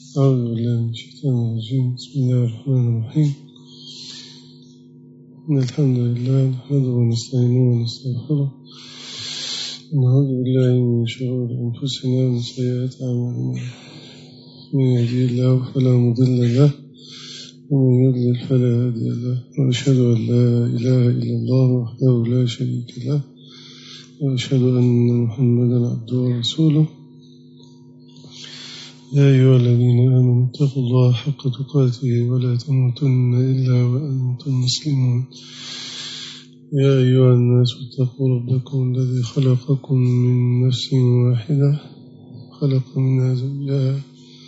أعوذ بالله من الشيطان الرجيم بسم الله الرحمن الرحيم إن الحمد لله نحمده ونستعينه ونستغفره ونعوذ بالله من شرور أنفسنا ومن سيئات أعمالنا من يهدي الله فلا مضل له ومن يضلل فلا هادي له وأشهد أن لا إله إلا الله وحده لا شريك له وأشهد أن محمدا عبده ورسوله يا أيها الذين آمنوا اتقوا الله حق تقاته ولا تموتن إلا وأنتم مسلمون يا أيها الناس اتقوا ربكم الذي خلقكم من نفس واحدة خلق منها زوجها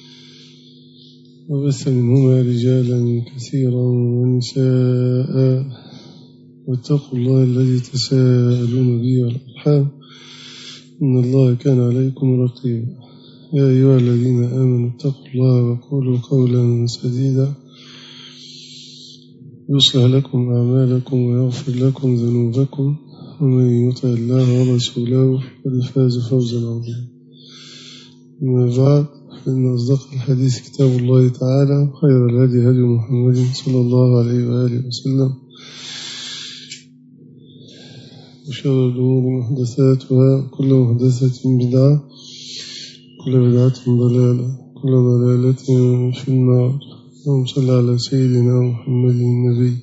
وبث منهما رجالا كثيرا ونساء واتقوا الله الذي تساءلون به والأرحام إن الله كان عليكم رقيبا يا أيها الذين آمنوا اتقوا الله وقولوا قولا سديدا يصلح لكم أعمالكم ويغفر لكم ذنوبكم ومن يطع الله ورسوله فقد فاز فوزا عظيما أما بعد فإن أصدق الحديث كتاب الله تعالى خير الهدي هدي محمد صلى الله عليه وآله وسلم وشر الأمور محدثاتها كل محدثة بدعة كل بدعة ضلالة كل ضلالة في النار اللهم صل على سيدنا محمد النبي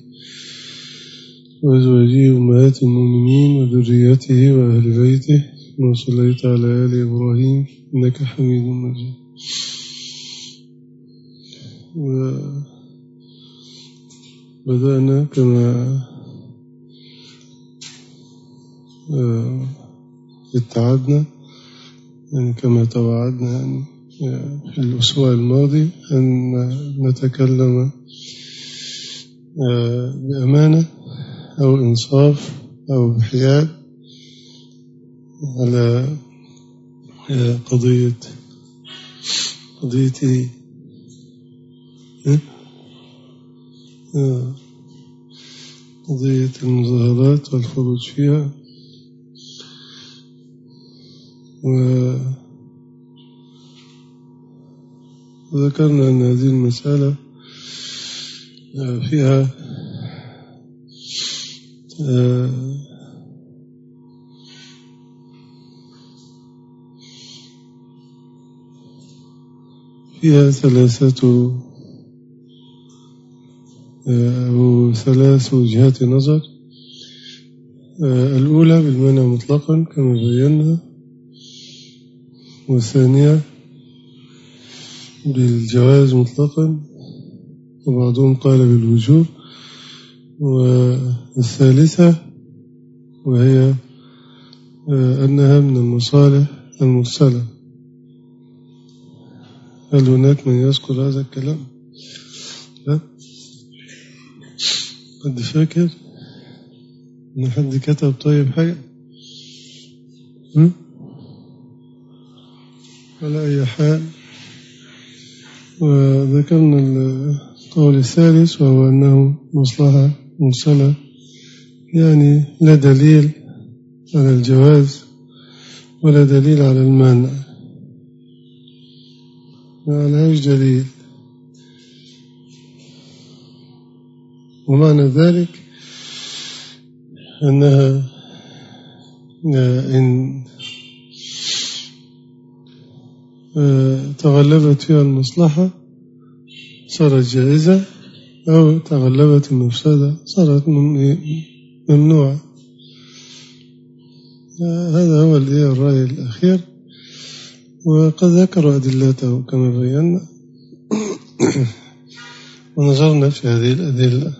وأزواجه أمهات المؤمنين وذريته وأهل بيته كما صليت على آل إبراهيم إنك حميد مجيد بدأنا كما اتعدنا يعني كما توعدنا يعني في الأسبوع الماضي أن نتكلم بأمانة أو إنصاف أو بحياد على قضية قضية قضية المظاهرات والخروج فيها وذكرنا أن هذه المسألة فيها فيها ثلاثة أو ثلاث وجهات نظر الأولى بالمنع مطلقا كما بينا والثانية بالجواز مطلقا وبعضهم قال بالوجوب والثالثة وهي أنها من المصالح المرسلة هل هناك من يذكر هذا الكلام؟ لا؟ حد فاكر؟ إن حد كتب طيب حاجة؟ هم؟ على أي حال وذكرنا القول الثالث وهو أنه مصلحة مرسلة يعني لا دليل على الجواز ولا دليل على المانع ما لهاش دليل ومعنى ذلك أنها إن تغلبت فيها المصلحة صارت جائزة أو تغلبت المفسدة صارت ممنوعة هذا هو الرأي الأخير وقد ذكروا أدلته كما بينا ونظرنا في هذه الأدلة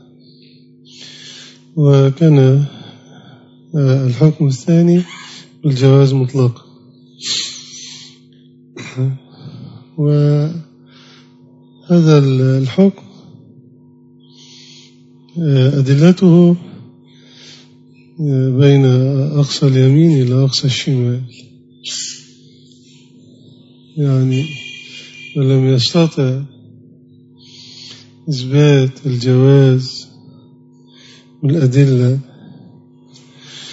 وكان الحكم الثاني بالجواز مطلقا وهذا الحكم أدلته بين أقصى اليمين إلى أقصى الشمال يعني ولم يستطع إثبات الجواز بالأدلة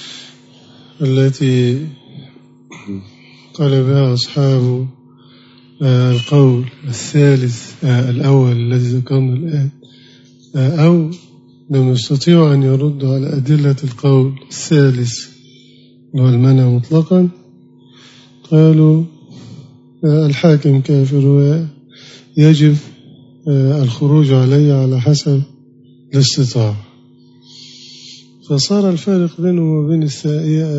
التي قال بها أصحاب القول الثالث الأول الذي ذكرنا الآن أو لم يستطيعوا أن يردوا على أدلة القول الثالث وهو المنع مطلقا قالوا الحاكم كافر ويجب الخروج عليه على حسب الاستطاعة فصار الفارق بينه وبين السائية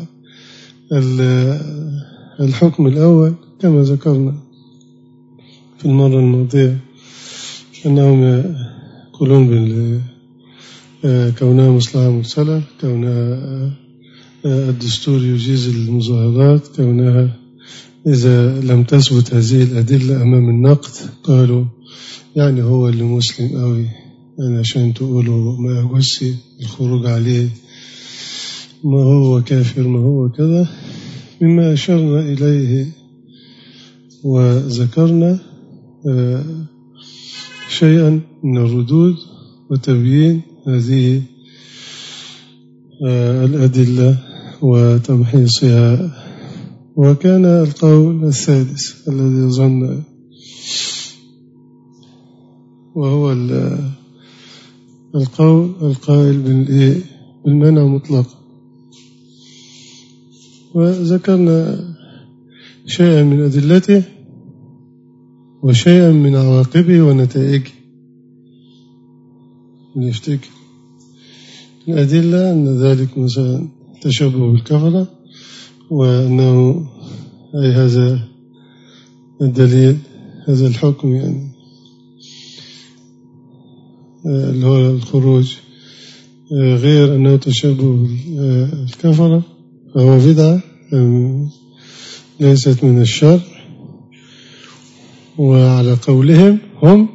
الحكم الأول كما ذكرنا في المرة الماضية أنهم يقولون كونها مصلحة مرسلة كونها الدستور يجيز المظاهرات كونها إذا لم تثبت هذه الأدلة أمام النقد قالوا يعني هو اللي مسلم قوي يعني عشان تقولوا ما يجوزش الخروج عليه ما هو كافر ما هو كذا مما أشرنا إليه وذكرنا شيئا من الردود وتبيين هذه الأدلة وتمحيصها وكان القول السادس الذي ظن وهو القول القائل بالمنع مطلقا وذكرنا شيئا من أدلته وشيئا من عواقبه ونتائجه نفتكر الأدلة أن ذلك مثلا تشبه بالكفرة وأنه أي هذا الدليل هذا الحكم يعني اللي هو الخروج غير أنه تشبه بالكفرة فهو بدعة ليست من الشر وعلى قولهم هم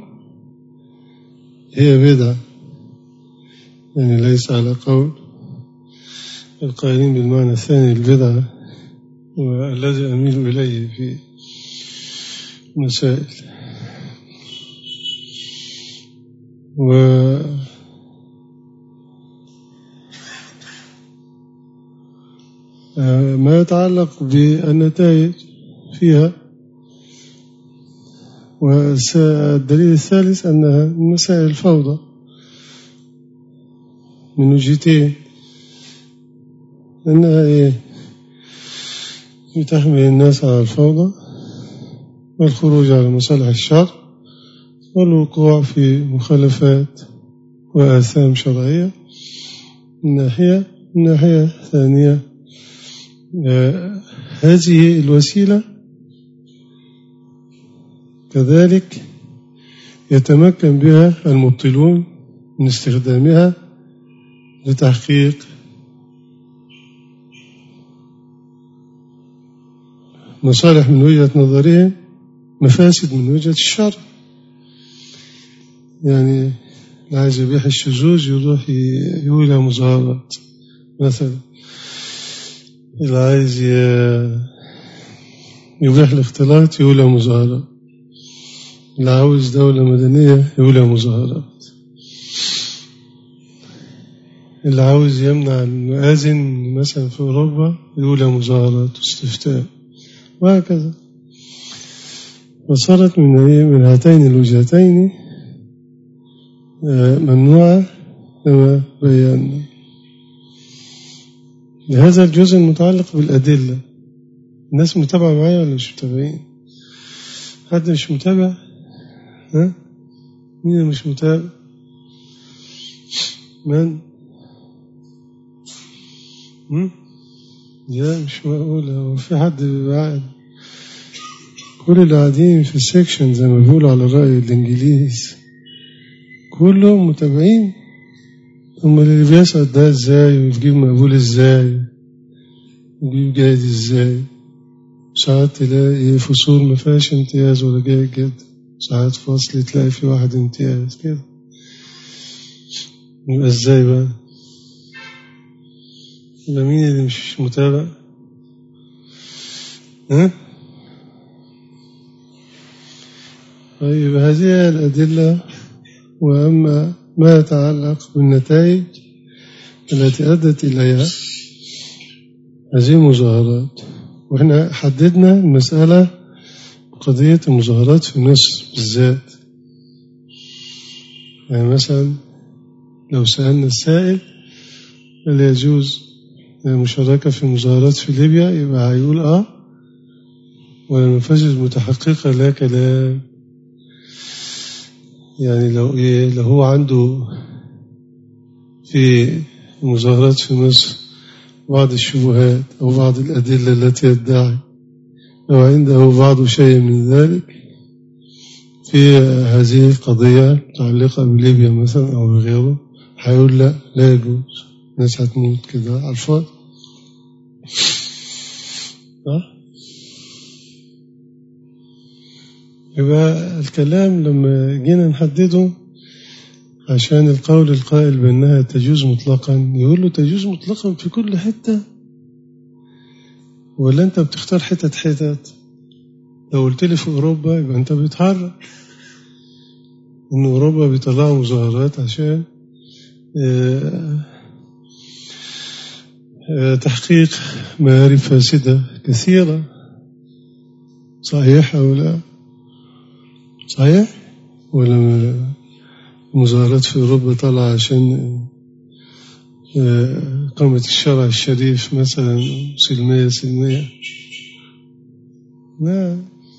هي بدعة يعني ليس على قول القائلين بالمعنى الثاني البدعة والذي أميل إليه في مسائل و ما يتعلق بالنتائج فيها والدليل الثالث أنها مسائل الفوضى من وجهتين أنها إيه بتحمل الناس على الفوضى والخروج على مصالح الشر والوقوع في مخالفات وآثام شرعية من ناحية من ناحية ثانية آه هذه الوسيلة كذلك يتمكن بها المبطلون من استخدامها لتحقيق مصالح من وجهة نظرهم مفاسد من وجهة الشر يعني اللي عايز يبيح الشذوذ يروح يولى مظاهرات مثلا اللي عايز يبيح الاختلاط يولى مظاهرات اللي عاوز دولة مدنية يولى مظاهرات اللي عاوز يمنع المآذن مثلا في أوروبا يولى مظاهرات واستفتاء وهكذا وصارت من من هاتين الوجهتين ممنوعة كما بينا لهذا الجزء المتعلق بالأدلة الناس متابعة معايا ولا مش متابعين حد مش متابع ها مين مش متابع من هم؟ لا مش معقول هو في حد قاعد كل اللي قاعدين في السكشن زي ما بيقولوا على رأي الإنجليز كلهم متابعين هم اللي بيسأل ده ازاي ويجيب مقبول ازاي ويجيب جيد ازاي ساعات تلاقي فصول ما فيهاش امتياز ولا جيد جدا ساعات فصل تلاقي في واحد امتياز كده يبقى ازاي بقى يبقى مين اللي مش متابع ها طيب هذه الأدلة وأما ما يتعلق بالنتائج التي أدت إليها هذه المظاهرات وإحنا حددنا المسألة قضية المظاهرات في مصر بالذات يعني مثلا لو سألنا السائل هل يجوز المشاركة في المظاهرات في ليبيا يبقى هيقول اه والمفاجر متحققة لا كلام يعني لو ايه لو هو عنده في المظاهرات في مصر بعض الشبهات أو بعض الأدلة التي يدعي أو عنده بعض شيء من ذلك في هذه القضية متعلقة بليبيا مثلا أو بغيره هيقول لا لا يجوز الناس هتموت كده على الفاضي صح؟ يبقى الكلام لما جينا نحدده عشان القول القائل بأنها تجوز مطلقا يقول له تجوز مطلقا في كل حتة ولا أنت بتختار حتت حتت لو قلت لي في أوروبا يبقى أنت بتحرك إن أوروبا بيطلعوا مظاهرات عشان تحقيق مآرب فاسدة كثيرة صحيح أو لا صحيح ولا مظاهرات في أوروبا طالعة عشان قامة الشرع الشريف مثلا سلمية سلمية لا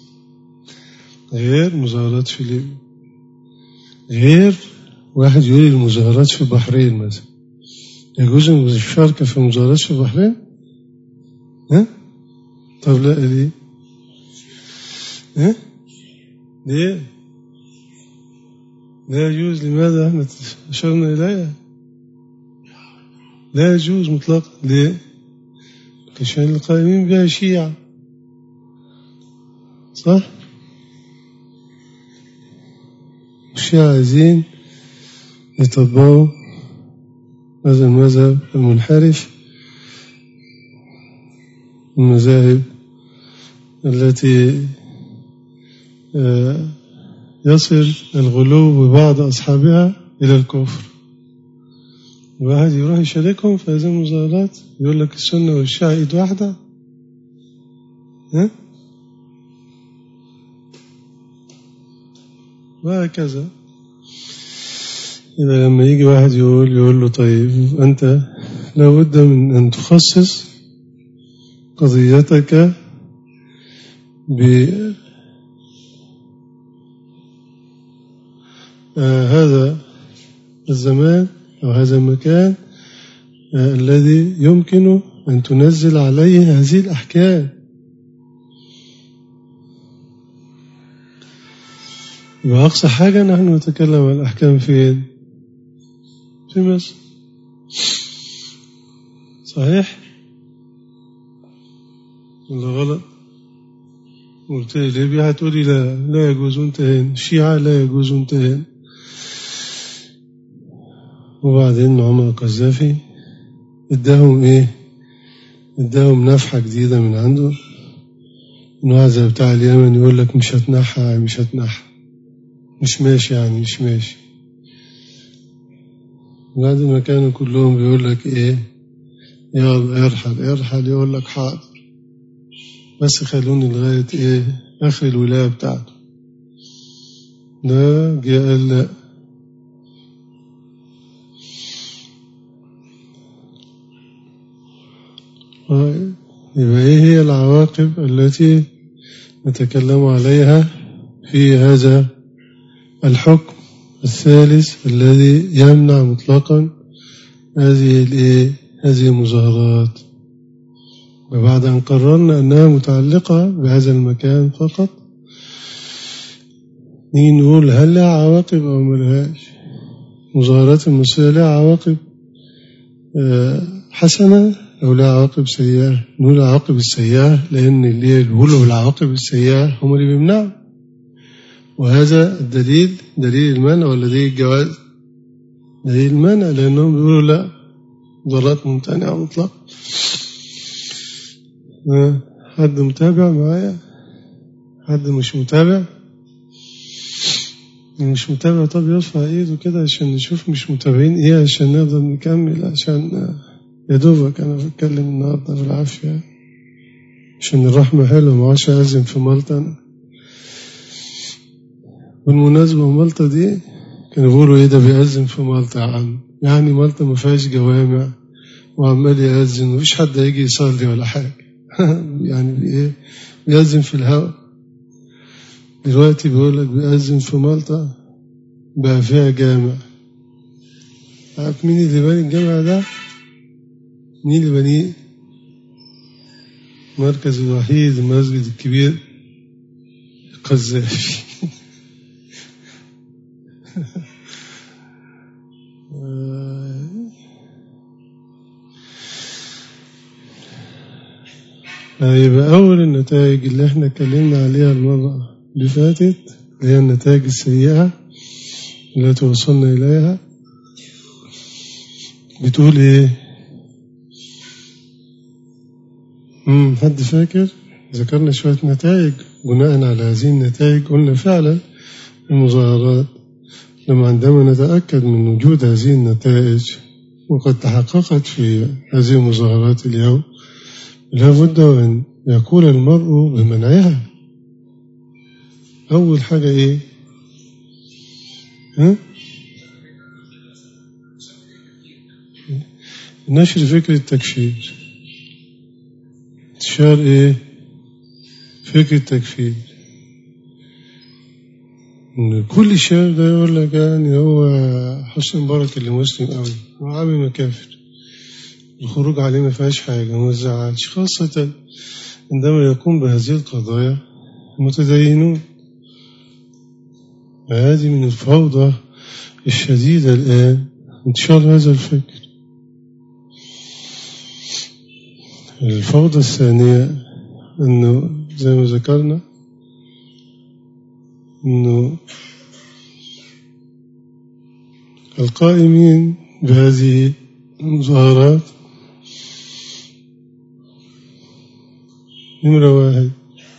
غير مظاهرات في ليبيا غير واحد يقول المظاهرات في البحرين مثلا يجوز المشاركة في المظاهرات في البحرين ها طب لا ليه ها ليه لا يجوز لماذا احنا أشرنا إليها لا يجوز مطلقا ليه عشان القائمين بها شيعة صح الشيعة عايزين يطبقوا هذا المذهب المنحرف المذاهب التي يصل الغلو ببعض أصحابها إلى الكفر الواحد يروح يشاركهم في هذه المظاهرات يقول لك السنة والشيعة إيد واحدة ها؟ وهكذا إذا لما يجي واحد يقول يقول له طيب أنت لابد من أن تخصص قضيتك ب آه هذا الزمان أو هذا المكان آه الذي يمكن أن تنزل عليه هذه الأحكام يبقى أقصى حاجة نحن نتكلم عن الأحكام فين؟ في مصر صحيح؟ ولا غلط؟ قلت لي ليبيا هتقولي لا لا يجوز انتهين الشيعة لا يجوز انتهين وبعدين معمر القذافي اداهم ايه اداهم نفحة جديدة من عنده انه زي بتاع اليمن يقول لك مش هتنحى مش هتنحى مش ماشي يعني مش ماشي بعد ما كانوا كلهم بيقول لك ايه يلا ارحل ارحل يقول لك حاضر بس خلوني لغاية ايه اخر الولاية بتاعته ده جه قال لا يبقى ايه هي العواقب التي نتكلم عليها في هذا الحكم الثالث الذي يمنع مطلقا هذه الايه هذه المظاهرات وبعد أن قررنا أنها متعلقة بهذا المكان فقط نيجي نقول هل لها عواقب أو ملهاش مظاهرات المصرية لها عواقب حسنة أو لها عواقب سيئة نقول العواقب السيئة لأن اللي يقولوا العواقب السيئة هم اللي بيمنعوا وهذا الدليل دليل المنع ولا دليل الجواز دليل المنع لأنهم بيقولوا لا ضرات ممتنعة مطلقا حد متابع معايا حد مش متابع مش متابع طب يرفع ايده كده عشان نشوف مش متابعين ايه عشان نقدر نكمل عشان يا دوبك انا بتكلم النهارده بالعافيه عشان الرحمه حلوه ما عادش اعزم في مالطا انا بالمناسبة مالطا دي كانوا بيقولوا ايه ده بيأذن في مالطا يا عم يعني مالطا ما فيهاش جوامع وعمال يأذن مفيش حد هيجي يصلي ولا حاجة يعني ايه بيأذن في الهواء دلوقتي بيقول لك بيأذن في مالطا بقى فيها جامع عارف مين اللي بني الجامع ده؟ مين اللي بنيه؟ المركز الوحيد المسجد الكبير القذافي يبقى أول النتائج اللي احنا اتكلمنا عليها المرة اللي فاتت اللي هي النتائج السيئة التي وصلنا إليها بتقول إيه؟ امم حد فاكر؟ ذكرنا شوية نتائج بناء على هذه النتائج قلنا فعلا المظاهرات لما عندما نتأكد من وجود هذه النتائج وقد تحققت في هذه المظاهرات اليوم لا بد أن يقول المرء بمنعها أول حاجة إيه ها؟ نشر فكرة التكفير انتشار إيه فكرة التكفير كل الشباب ده يقول لك يعني هو حسن مبارك اللي مسلم قوي وعامل مكافر الخروج عليه ما فيهاش حاجة وما تزعلش خاصة عندما يقوم بهذه القضايا المتدينون هذه من الفوضى الشديدة الآن انتشار هذا الفكر الفوضى الثانية أنه زي ما ذكرنا أنه القائمين بهذه المظاهرات نمرة واحد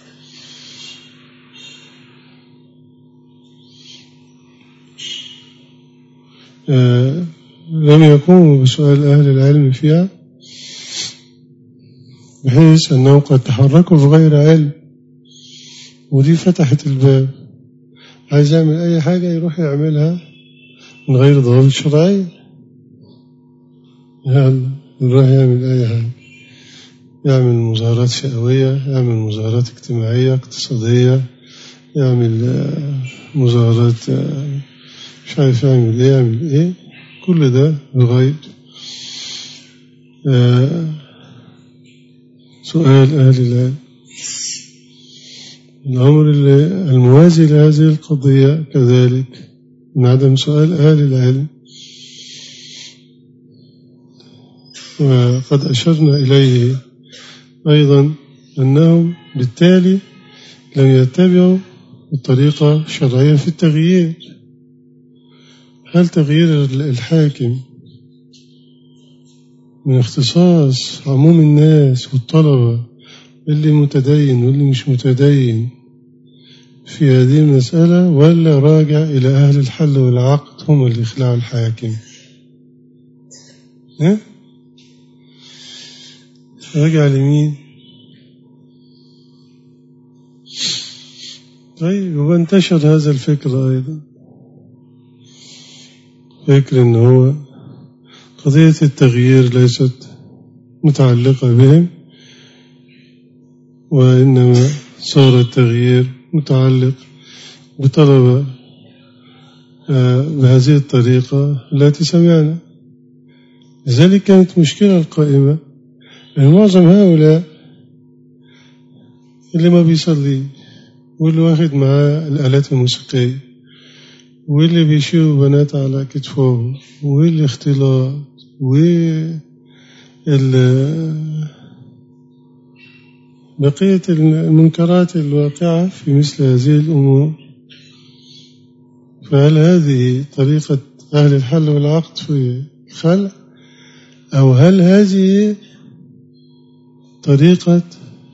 آه لم يقوموا بسؤال أهل العلم فيها بحيث أنهم قد تحركوا بغير علم ودي فتحت الباب عايز يعمل أي حاجة يروح يعملها من غير ضوابط شرعية يلا يروح يعمل أي حاجة يعمل مظاهرات فئوية يعمل مظاهرات اجتماعية اقتصادية يعمل مظاهرات مش عارف يعمل ايه يعمل ايه كل ده لغاية سؤال أهل العلم الأمر الموازي لهذه القضية كذلك من عدم سؤال أهل العلم وقد أشرنا إليه أيضا أنهم بالتالي لم يتبعوا الطريقة الشرعية في التغيير هل تغيير الحاكم من اختصاص عموم الناس والطلبة اللي متدين واللي مش متدين في هذه المسألة ولا راجع إلى أهل الحل والعقد هم اللي يخلعوا الحاكم ها؟ راجع لمين طيب وانتشر هذا الفكر أيضا فكر أنه هو قضية التغيير ليست متعلقة بهم وإنما صار التغيير متعلق بطلبة بهذه الطريقة التي سمعنا لذلك كانت مشكلة القائمة أن معظم هؤلاء اللي ما بيصلي واللي واخد معاه الآلات الموسيقية واللي بيشيلوا بنات على كتفهم واللي اختلاط وال بقية المنكرات الواقعة في مثل هذه الأمور فهل هذه طريقة أهل الحل والعقد في الخلع أو هل هذه طريقة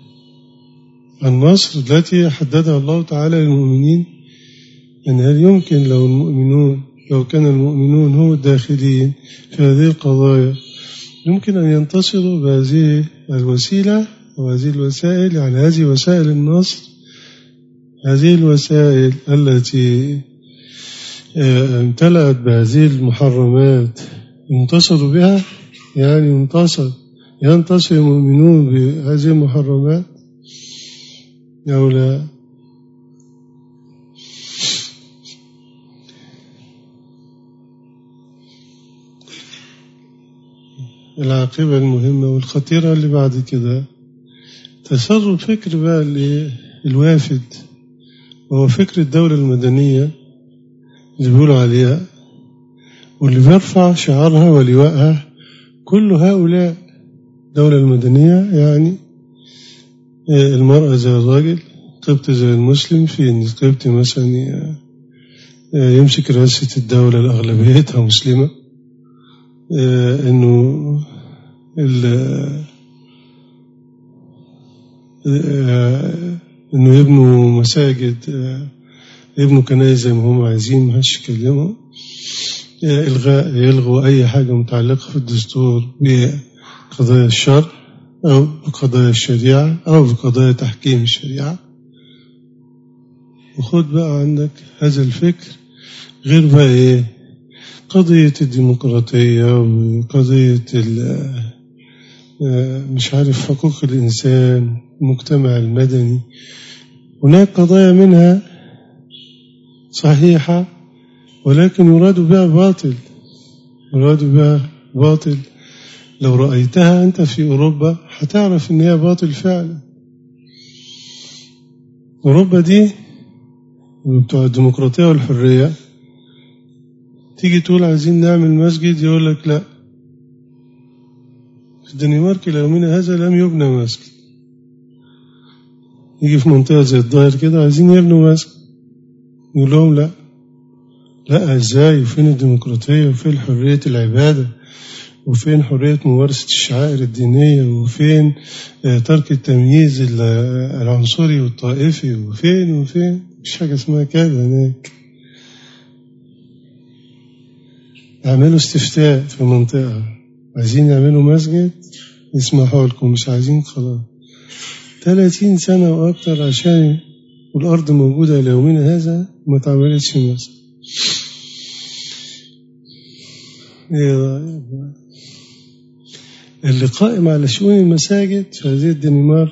النصر التي حددها الله تعالى للمؤمنين أن هل يمكن لو المؤمنون لو كان المؤمنون هم الداخلين في هذه القضايا يمكن أن ينتصروا بهذه الوسيلة وهذه الوسائل يعني هذه وسائل النصر هذه الوسائل التي امتلأت بهذه المحرمات ينتصر بها يعني ينتصر ينتصر المؤمنون بهذه المحرمات أو لا العاقبة المهمة والخطيرة اللي بعد كده تسرب فكر بقى الوافد وهو فكر الدولة المدنية اللي بيقولوا عليها واللي بيرفع شعارها ولواءها كل هؤلاء الدولة المدنية يعني المرأة زي الراجل قبط زي المسلم في إن قبط مثلا يمسك رئاسة الدولة الأغلبيتها مسلمة إنه إنه يبنوا مساجد يبنوا كنائس زي ما هم عايزين ما حدش يكلمهم إلغاء يلغوا أي حاجة متعلقة في الدستور بقضايا الشرع أو بقضايا الشريعة أو بقضايا تحكيم الشريعة وخد بقى عندك هذا الفكر غير بقى إيه قضية الديمقراطية وقضية مش عارف حقوق الإنسان المجتمع المدني هناك قضايا منها صحيحة ولكن يراد بها باطل يراد بها باطل لو رأيتها أنت في أوروبا هتعرف إن هي باطل فعلا أوروبا دي بتوع الديمقراطية والحرية تيجي تقول عايزين نعمل مسجد يقول لك لا في الدنمارك إلى يومنا هذا لم يبنى مسجد يجي في منطقة زي الظاهر كده عايزين يبنوا مسجد يقول لهم لا لا ازاي وفين الديمقراطية وفين حرية العبادة وفين حرية ممارسة الشعائر الدينية وفين ترك التمييز العنصري والطائفي وفين وفين مش حاجة اسمها كده هناك اعملوا استفتاء في المنطقة عايزين يعملوا مسجد يسمحوا لكم مش عايزين خلاص 30 سنة وأكتر عشان والأرض موجودة إلى يومنا هذا ما تعملتش مسجد اللي قائم على شؤون المساجد في هذه الدنمارك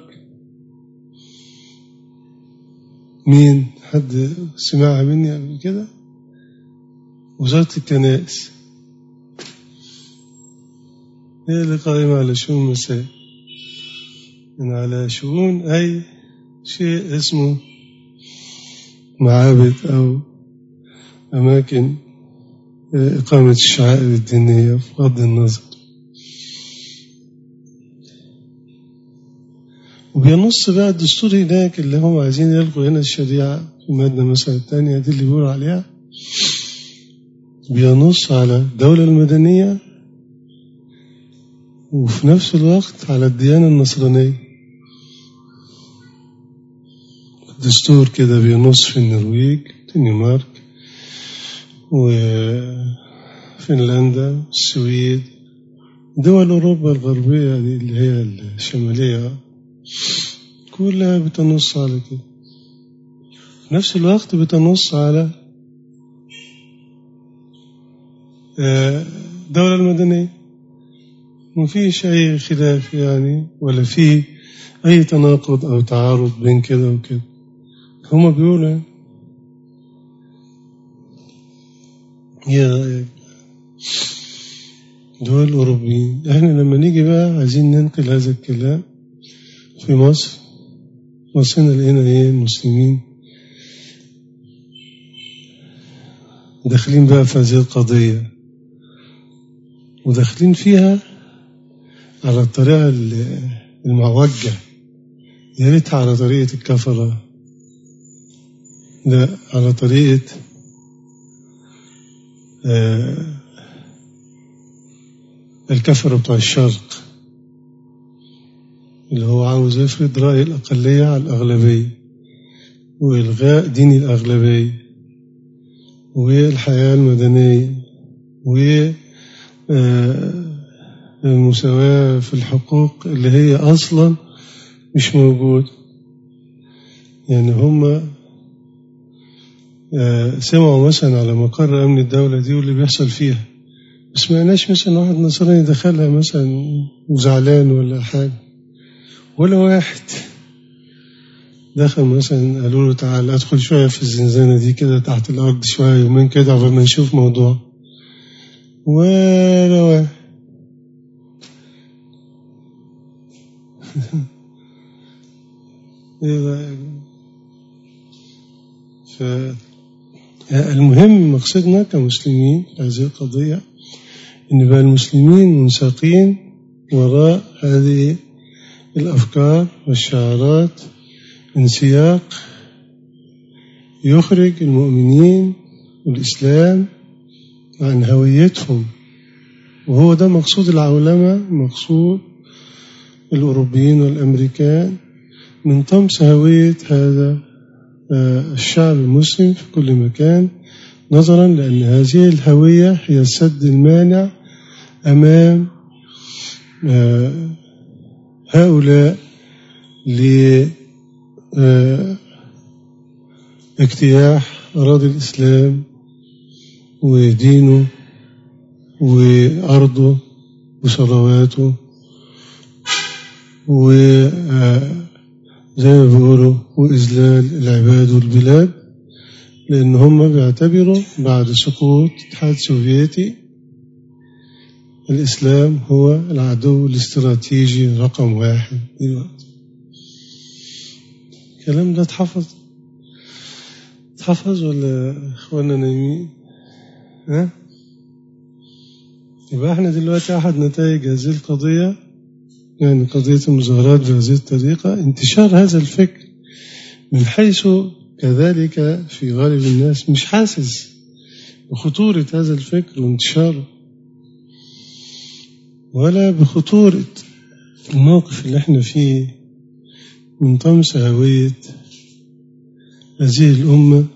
مين حد سمعها مني قبل كده وزارة الكنائس هي اللي قائمة على شؤون المساجد من على شؤون أي شيء اسمه معابد أو أماكن إقامة الشعائر الدينية بغض النظر وبينص بقى الدستور هناك اللي هم عايزين يلغوا هنا الشريعة في المادة مثلا الثانية دي اللي بيقولوا عليها بينص على الدولة المدنية وفي نفس الوقت على الديانة النصرانية الدستور كده بينص في النرويج الدنمارك وفنلندا السويد دول أوروبا الغربية دي اللي هي الشمالية كلها بتنص على كده في نفس الوقت بتنص على الدولة المدنية مفيش أي خلاف يعني ولا في أي تناقض أو تعارض بين كده وكده هما بيقولوا يا دول أوروبيين احنا لما نيجي بقى عايزين ننقل هذا الكلام في مصر وصلنا لقينا ايه المسلمين داخلين بقى في هذه القضية وداخلين فيها على الطريقة المعوجة يا ريتها على طريقة الكفرة لا على طريقة آه الكفرة بتوع الشرق اللي هو عاوز يفرض رأي الأقلية على الأغلبية وإلغاء دين الأغلبية والحياة المدنية والمساواة في الحقوق اللي هي أصلا مش موجود يعني هم آه، سمعوا مثلا على مقر أمن الدولة دي واللي بيحصل فيها ما سمعناش مثلا واحد نصراني دخلها مثلا وزعلان ولا حاجة ولا واحد دخل مثلا قالوا له تعال ادخل شوية في الزنزانة دي كده تحت الأرض شوية يومين كده قبل ما نشوف موضوع ولا واحد ايه بقى فالمهم مقصدنا كمسلمين في هذه القضية إن بقى المسلمين منساقين وراء هذه الأفكار والشعارات من سياق يخرج المؤمنين والإسلام عن هويتهم وهو ده مقصود العولمة مقصود الأوروبيين والأمريكان من طمس هوية هذا الشعب المسلم في كل مكان نظرا لأن هذه الهوية هي السد المانع أمام هؤلاء لاجتياح أراضي الإسلام ودينه وأرضه وصلواته وزي ما بيقولوا وإذلال العباد والبلاد لأن هم بيعتبروا بعد سقوط الاتحاد السوفيتي الإسلام هو العدو الاستراتيجي رقم واحد دلوقتي الكلام ده اتحفظ اتحفظ ولا اخوانا نايمين ها يبقى احنا دلوقتي احد نتائج هذه القضية يعني قضية المظاهرات بهذه الطريقة انتشار هذا الفكر من حيث كذلك في غالب الناس مش حاسس بخطورة هذا الفكر وانتشاره ولا بخطورة الموقف اللي احنا فيه من طمس هوية هذه الأمة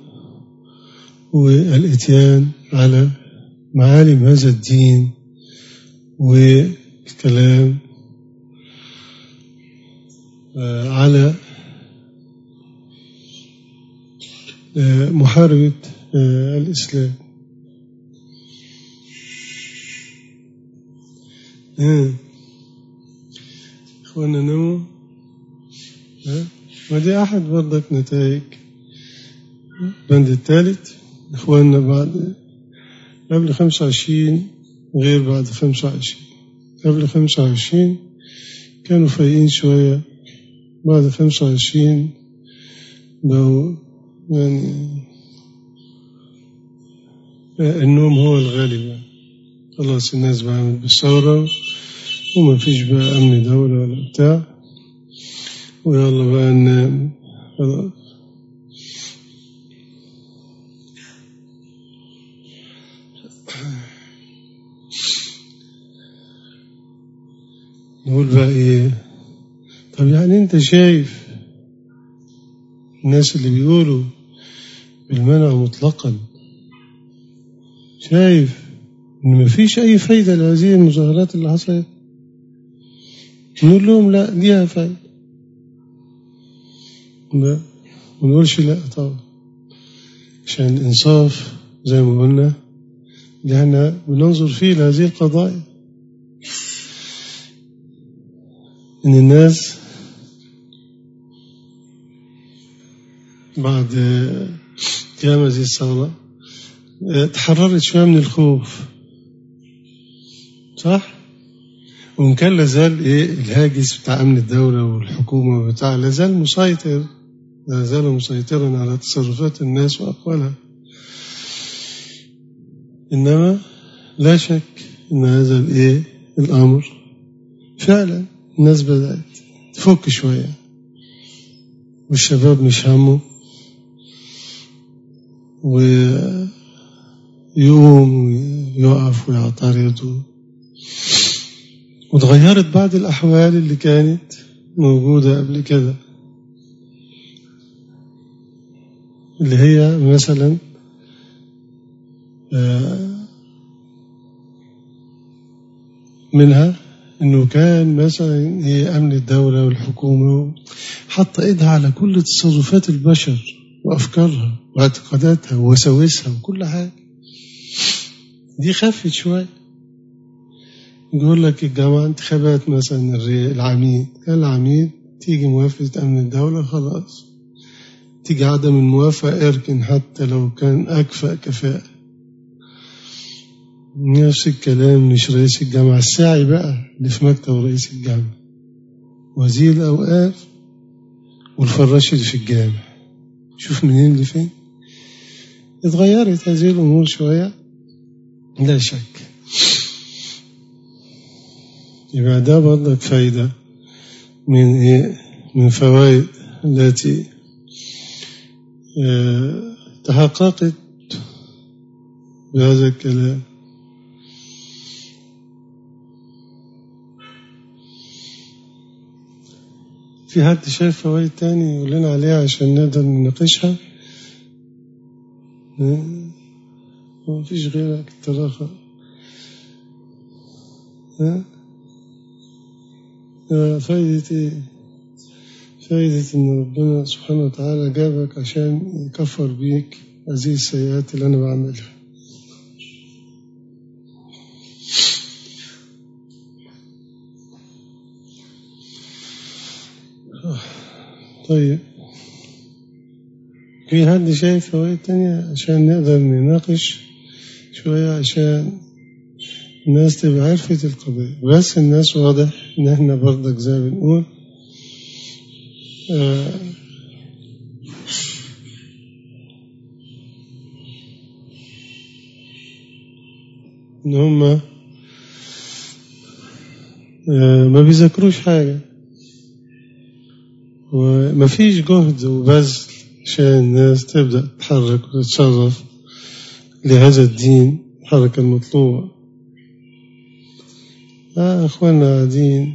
والإتيان على معالم هذا الدين والكلام على محاربة الإسلام إخوانا نمو ودي أحد برضك نتائج البند الثالث إخواننا بعد قبل خمسة وعشرين غير بعد خمسة وعشرين قبل خمسة وعشرين كانوا فايقين شوية بعد خمسة وعشرين بقوا يعني النوم هو الغالب خلاص الناس بعمل بالثورة وما فيش بقى أمن دولة ولا بتاع ويلا بقى ننام خلاص نقول بقى ايه طب يعني انت شايف الناس اللي بيقولوا بالمنع مطلقا شايف ان مفيش اي فايدة لهذه المظاهرات اللي حصلت نقول لهم لا ليها فايدة لا ما نقولش لا طبعا عشان الانصاف زي ما قلنا اللي احنا بننظر فيه لهذه القضايا ان الناس بعد قيام هذه الثورة تحررت شوية من الخوف صح؟ وإن كان لازال إيه الهاجس بتاع أمن الدولة والحكومة بتاع لازال مسيطر لازال مسيطرا على تصرفات الناس وأقوالها إنما لا شك إن هذا الإيه الأمر فعلا الناس بدأت تفك شوية والشباب مش همه ويقوم ويقف ويعترض وتغيرت بعض الأحوال اللي كانت موجودة قبل كده اللي هي مثلا منها انه كان مثلا هي امن الدوله والحكومه حط ايدها على كل تصرفات البشر وافكارها واعتقاداتها ووساوسها وكل حاجة دي خفت شوية يقول لك الجامعة انتخابات مثلا العميد كان العميد تيجي موافقة أمن الدولة خلاص تيجي عدم الموافقة اركن حتى لو كان أكفأ كفاءة نفس الكلام مش رئيس الجامعة الساعي بقى اللي في مكتب رئيس الجامعة وزير الأوقاف والفراش اللي في الجامع شوف منين لفين اتغيرت هذه الأمور شوية لا شك يبقى ده برضك فايدة من إيه من فوائد التي اه تحققت بهذا الكلام في حد شايف فوائد تاني يقول لنا عليها عشان نقدر نناقشها ما فيش غيرك التراخى ها فايدة ايه فايدة ان ربنا سبحانه وتعالى جابك عشان يكفر بيك هذه السيئات اللي انا بعملها طيب في حد شايف فوائد تانية عشان نقدر نناقش شوية عشان الناس تبقى عرفت القضية بس الناس واضح ان احنا برضك زي ما بنقول آه ان هم آه ما بيذاكروش حاجة ومفيش جهد وبذل عشان الناس تبدأ تتحرك وتتصرف لهذا الدين الحركة المطلوبة آه أخواننا قاعدين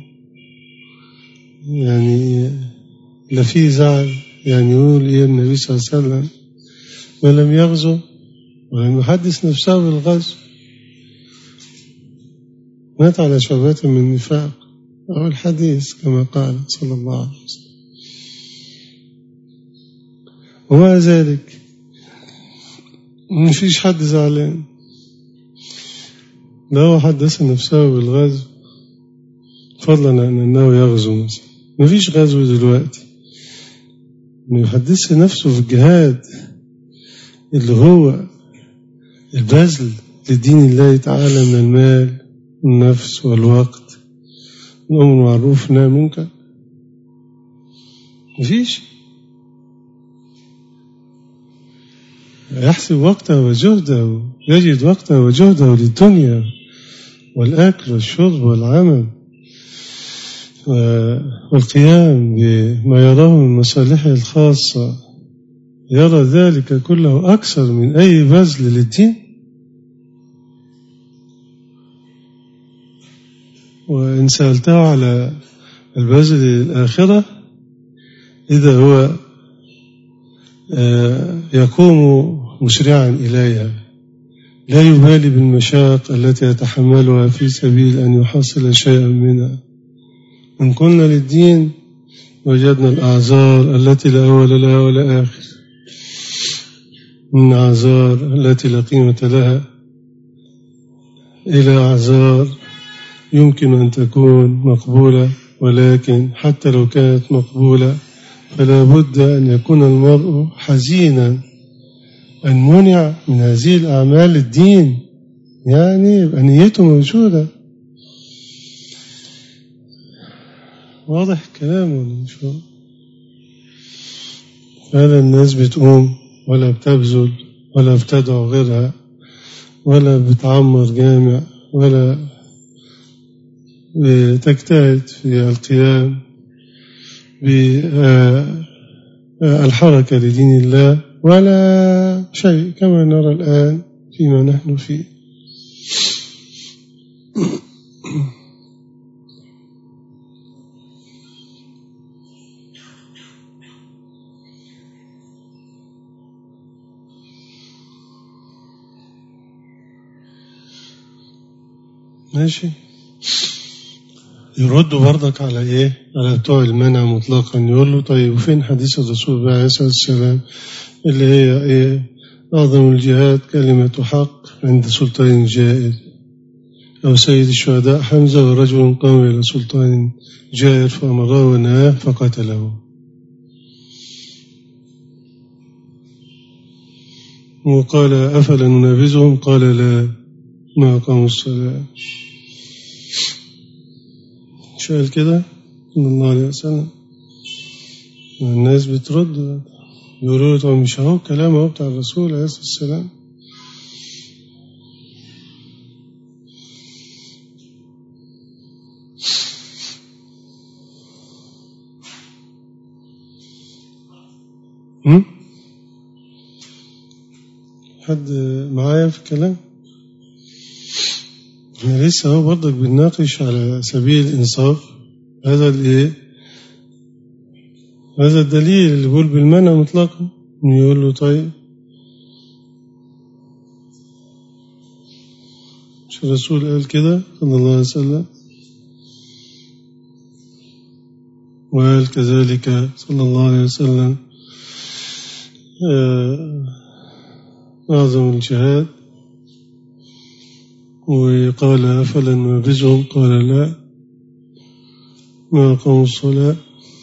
يعني لا في زعل يعني يقول إيه النبي صلى الله عليه وسلم ولم يغزو ولم يحدث نفسه بالغزو مات على شعبات من النفاق أو الحديث كما قال صلى الله عليه وسلم ومع ذلك ما فيش حد زعلان لا هو حدث نفسه بالغزو فضلا عن أنه يغزو مثلا ما فيش غزو دلوقتي ما يحدث نفسه في الجهاد اللي هو البذل لدين الله تعالى من المال والنفس والوقت الأمر معروف نهى منكر مفيش يحسب وقته وجهده يجد وقته وجهده للدنيا والأكل والشرب والعمل والقيام بما يراه من مصالحه الخاصة يرى ذلك كله أكثر من أي بذل للدين وإن سألته على البذل للآخرة إذا هو يقوم مسرعا إليها لا يبالي بالمشاق التي يتحملها في سبيل أن يحصل شيئا منها إن كنا للدين وجدنا الأعذار التي لا أول لها ولا آخر من أعذار التي لا قيمة لها إلى أعذار يمكن أن تكون مقبولة ولكن حتى لو كانت مقبولة فلا بد أن يكون المرء حزينا أن منع من هذه الأعمال الدين يعني يبقى نيته موجودة واضح الكلام ولا مش واضح فلا الناس بتقوم ولا بتبذل ولا بتدعو غيرها ولا بتعمر جامع ولا بتجتهد في القيام بالحركة لدين الله ولا شيء كما نرى الآن فيما نحن فيه ماشي يردوا برضك على ايه على بتوع المنع مطلقا يقول له طيب وفين حديث الرسول عليه الصلاه والسلام اللي هي ايه اعظم الجهاد كلمه حق عند سلطان جائر أو سيد الشهداء حمزة ورجل قام إلى سلطان جائر فأمره ونهاه فقتله وقال أفلا ننابذهم قال لا ما أقاموا الصلاة شايل كده صلى الله عليه وسلم الناس بترد يقولوا له طب مش اهو كلام اهو بتاع الرسول عليه الصلاه والسلام هم؟ حد معايا في الكلام احنا لسه اهو برضك بنناقش على سبيل الانصاف هذا الايه هذا الدليل اللي بيقول بالمنع مطلقا يقول له طيب مش الرسول قال كده صلى الله عليه وسلم وقال كذلك صلى الله عليه وسلم آه، أعظم الجهاد وقال أفلا ننبذهم قال لا ما أقاموا الصلاة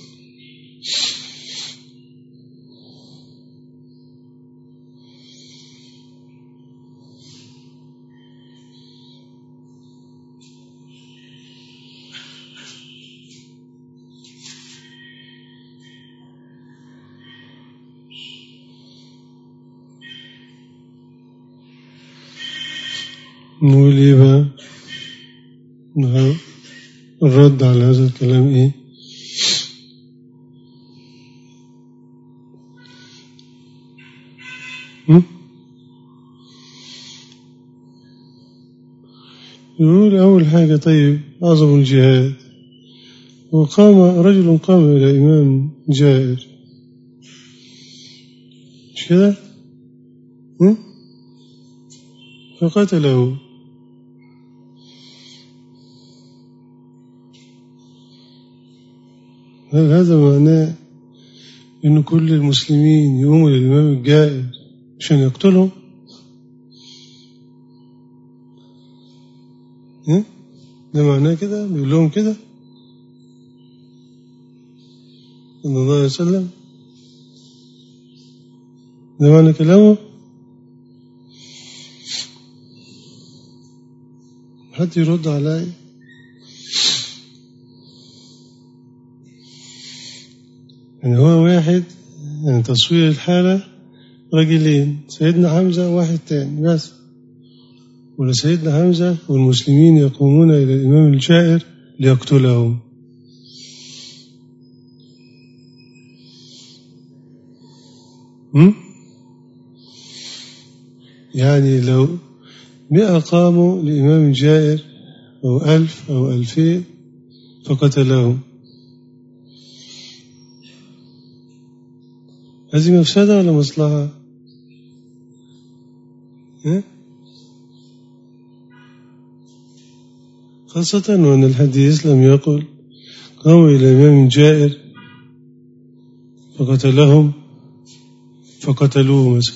نقول ايه بقى نعم. الرد على هذا الكلام ايه هم؟ يقول أول حاجة طيب أعظم الجهاد وقام رجل قام إلى إمام جائر مش كده؟ هم؟ فقتله هل هذا معناه أن كل المسلمين يقوموا للإمام الجائر عشان يقتلهم؟ ها؟ ده معناه كده؟ بيقول لهم كده؟ صلى الله عليه وسلم ده معنى كلامه؟ حد يرد علي يعني هو واحد يعني تصوير الحالة رجلين سيدنا حمزة واحد تاني بس ولا سيدنا حمزة والمسلمين يقومون إلى الإمام الجائر ليقتلهم هم؟ يعني لو مئة قاموا لإمام جائر أو ألف أو ألفين فقتلهم هذه مفسدة ولا مصلحة؟ ها؟ خاصة وأن الحديث لم يقل قاموا إلى إمام جائر فقتلهم فقتلوه مثلا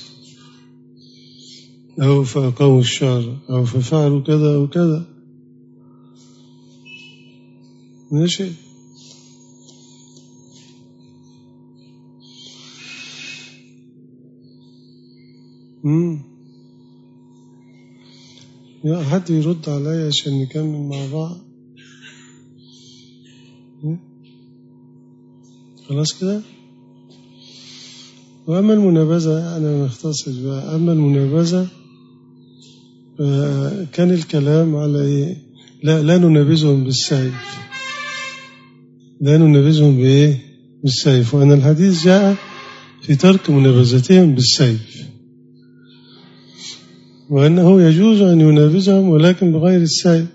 أو فأقاموا الشعر أو ففعلوا كذا أو كذا ماشي مم. يا حد يرد عليا عشان نكمل مع بعض مم. خلاص كده وأما المنابذة أنا نختصر بقى أما المنابذة كان الكلام على إيه؟ لا لا ننابذهم بالسيف لا ننابذهم بإيه؟ بالسيف وأن الحديث جاء في ترك منابذتهم بالسيف وأنه يجوز أن ينابذهم ولكن بغير السيف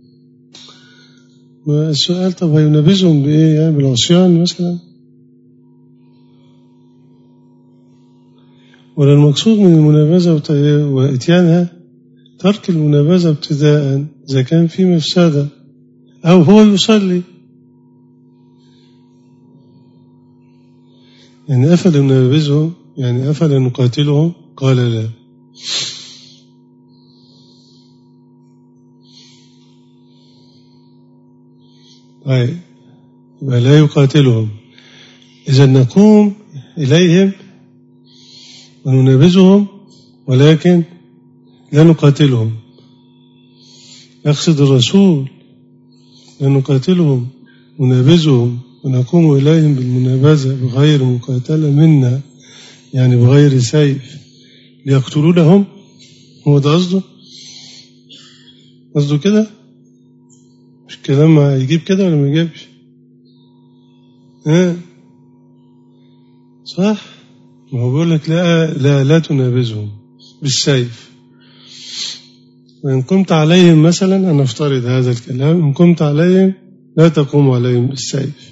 السؤال طب هينابذهم بإيه؟ يعني بالعصيان مثلا ولا المقصود من المنابذة وإتيانها ترك المنابذة ابتداء إذا كان في مفسدة أو هو يصلي يعني أفلا ننابذهم يعني أفلا نقاتلهم قال لا طيب لا يقاتلهم إذا نقوم إليهم وننابذهم ولكن لا نقاتلهم يقصد الرسول لا نقاتلهم وننابذهم ونقوم إليهم بالمنابذة بغير مقاتلة منا يعني بغير سيف ليقتلونهم هو ده قصده قصده كده مش كلام يجيب كده ولا ما يجيبش ها صح ما هو بيقول لك لا لا لا تنابذهم بالسيف وإن قمت عليهم مثلا أنا أفترض هذا الكلام إن قمت عليهم لا تقوم عليهم بالسيف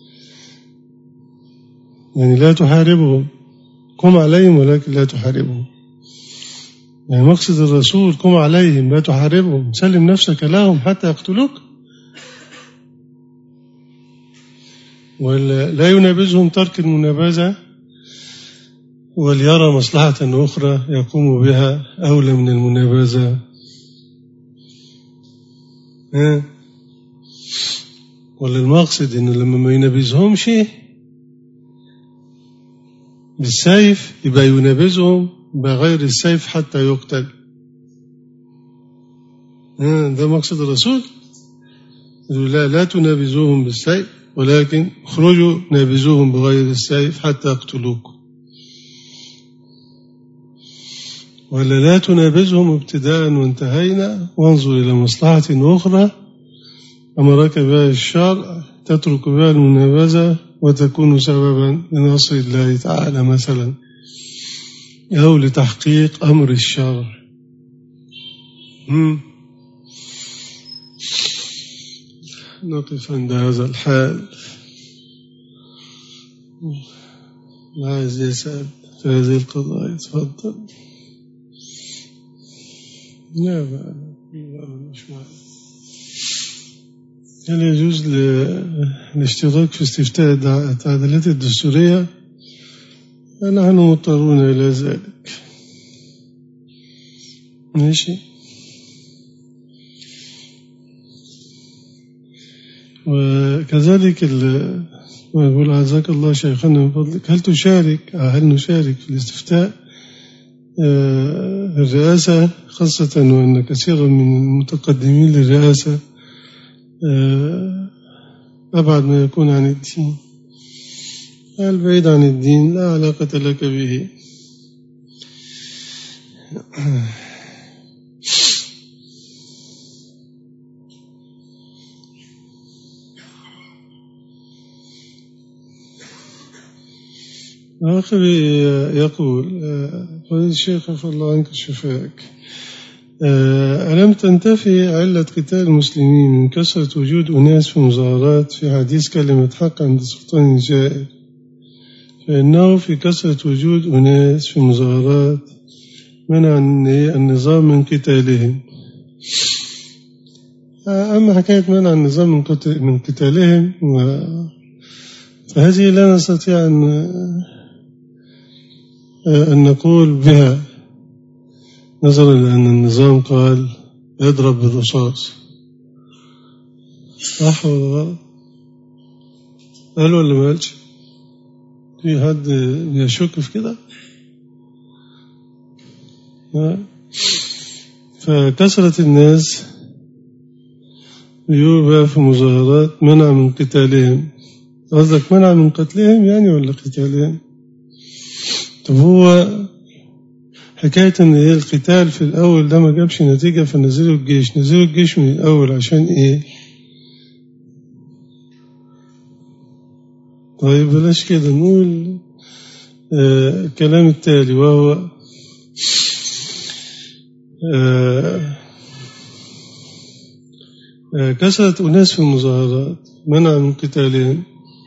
يعني لا تحاربهم قم عليهم ولكن لا تحاربهم يعني مقصد الرسول قم عليهم لا تحاربهم سلم نفسك لهم حتى يقتلوك ولا ينابذهم ترك المنابذة وليرى مصلحة أخرى يقوم بها أولى من المنابذة ولا المقصد إنه لما ما ينابذهمش بالسيف يبقى ينابذهم بغير السيف حتى يقتل ده مقصد الرسول لا لا تنابذوهم بالسيف ولكن اخرجوا نابذوهم بغير السيف حتى يقتلوكم ولا لا تنابذهم ابتداء وانتهينا وانظر إلى مصلحة أخرى أمرك بها الشرع تترك بها المنابذة وتكون سببا لنصر الله تعالى مثلا أو لتحقيق أمر الشرع نقف عند هذا الحال لا عايز يسأل في هذه القضايا تفضل لا مش معي هل يجوز الاشتراك في استفتاء التعديلات الدستورية نحن مضطرون إلى ذلك ماشي وكذلك ويقول عزاك الله شيخنا من فضلك هل تشارك هل نشارك في الاستفتاء الرئاسة خاصة وأن كثيرا من المتقدمين للرئاسة أبعد ما يكون عن الدين البعيد عن الدين لا علاقة لك به آخر يقول فضيل الشيخ عفى الله عنك شفاك ألم تنتفي علة قتال المسلمين من كثرة وجود أناس في مظاهرات في حديث كلمة حق عند سلطان جائر فإنه في كثرة وجود أناس في مظاهرات منع النظام من قتالهم أما حكاية منع النظام من قتالهم فهذه لا نستطيع أن أن نقول بها نظرا لأن النظام قال اضرب بالرصاص صح ولا غلط؟ قال ولا ما قالش؟ في حد يشك في كده؟ فكثرة الناس يوبى في مظاهرات منع من قتالهم قصدك منع من قتلهم يعني ولا قتالهم؟ طب هو حكاية إن إيه القتال في الأول ده ما جابش نتيجة فنزلوا الجيش نزلوا الجيش من الأول عشان إيه؟ طيب بلاش كده نقول آه الكلام التالي وهو آه آه كثرة أناس في المظاهرات منع من قتالهم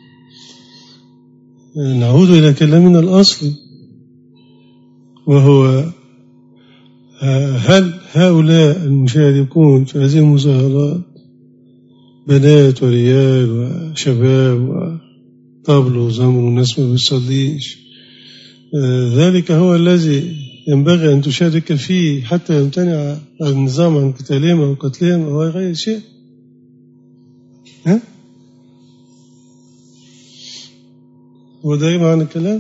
نعود إلى كلامنا الأصلي وهو هل هؤلاء المشاركون في هذه المظاهرات بنات ورجال وشباب وطبل وزمر وناس ما بيصليش ذلك هو الذي ينبغي أن تشارك فيه حتى يمتنع النظام عن قتالهم أو قتلهم أو غير شيء ها؟ هو ده معنى الكلام؟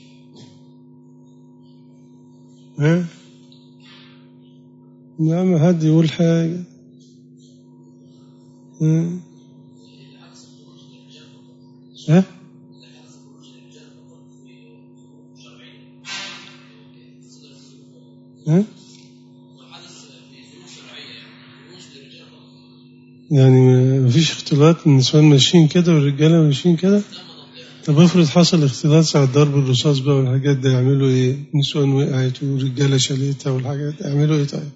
ها؟ نعم حد يقول حاجة ها؟ ها؟ ها؟ يعني ما فيش اختلاط النسوان ماشيين كده والرجاله ماشيين كده طب افرض حصل اختلاط ساعة ضرب الرصاص بقى والحاجات دي يعملوا ايه؟ نسوان وقعت ورجاله شالتها والحاجات يعملوا ايه طيب؟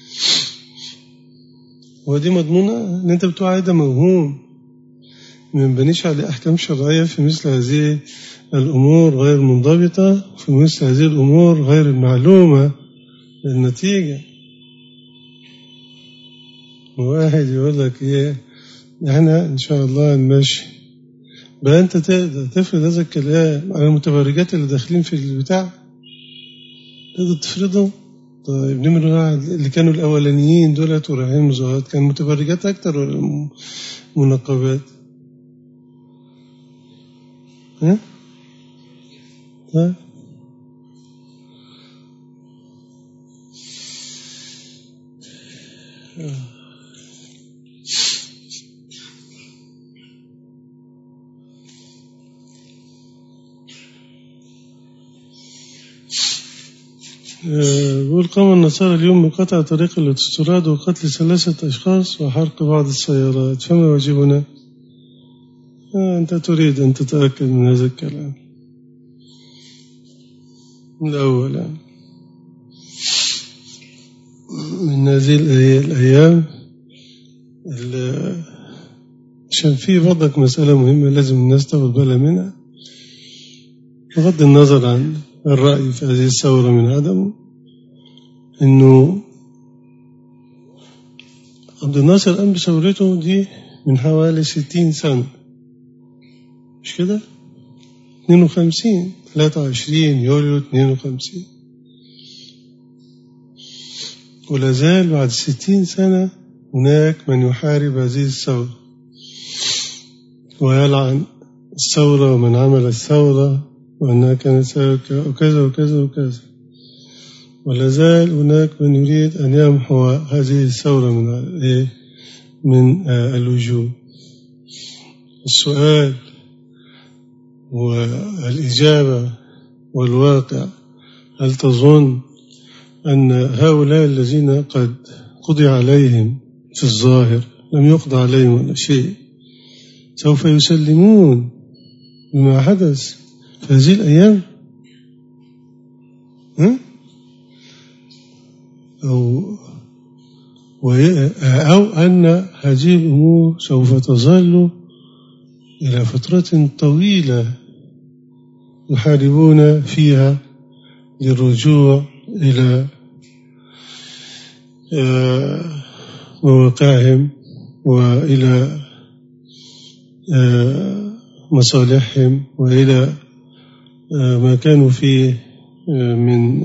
هو دي مضمونة اللي انت بتقول عليه ده موهوم ما ينبنيش عليه احكام شرعية في مثل هذه الامور غير منضبطة في مثل هذه الامور غير المعلومة النتيجة واحد يقول لك ايه احنا ان شاء الله نمشي بقى انت تقدر تفرض هذا الكلام على المتبرجات اللي داخلين في البتاع تقدر تفرضهم طيب نمرة واحد اللي كانوا الأولانيين دولت ورايحين مظاهرات كان متبرجات أكتر ولا منقبات؟ ها؟ طيب بيقول قام النصارى اليوم بقطع طريق الاستيراد وقتل ثلاثة أشخاص وحرق بعض السيارات فما واجبنا؟ آه أنت تريد أن تتأكد من هذا الكلام الأول من هذه الأيام عشان في برضك مسألة مهمة لازم الناس تاخد بالها منها بغض النظر عن الرأي في هذه الثورة من عدمه إنه عبد الناصر قام بثورته دي من حوالي ستين سنة مش كده؟ 52 23 يوليو 52 ولا زال بعد ستين سنة هناك من يحارب هذه الثورة ويلعن الثورة ومن عمل الثورة وأنها كانت وكذا وكذا وكذا ولا زال هناك من يريد أن يمحو هذه الثورة من إيه؟ من الوجود السؤال والإجابة والواقع هل تظن أن هؤلاء الذين قد قضي عليهم في الظاهر لم يقضى عليهم ولا شيء سوف يسلمون بما حدث في هذه الأيام ها؟ أو أو أن هذه الأمور سوف تظل إلى فترة طويلة يحاربون فيها للرجوع إلى مواقعهم وإلى مصالحهم وإلى ما كانوا فيه من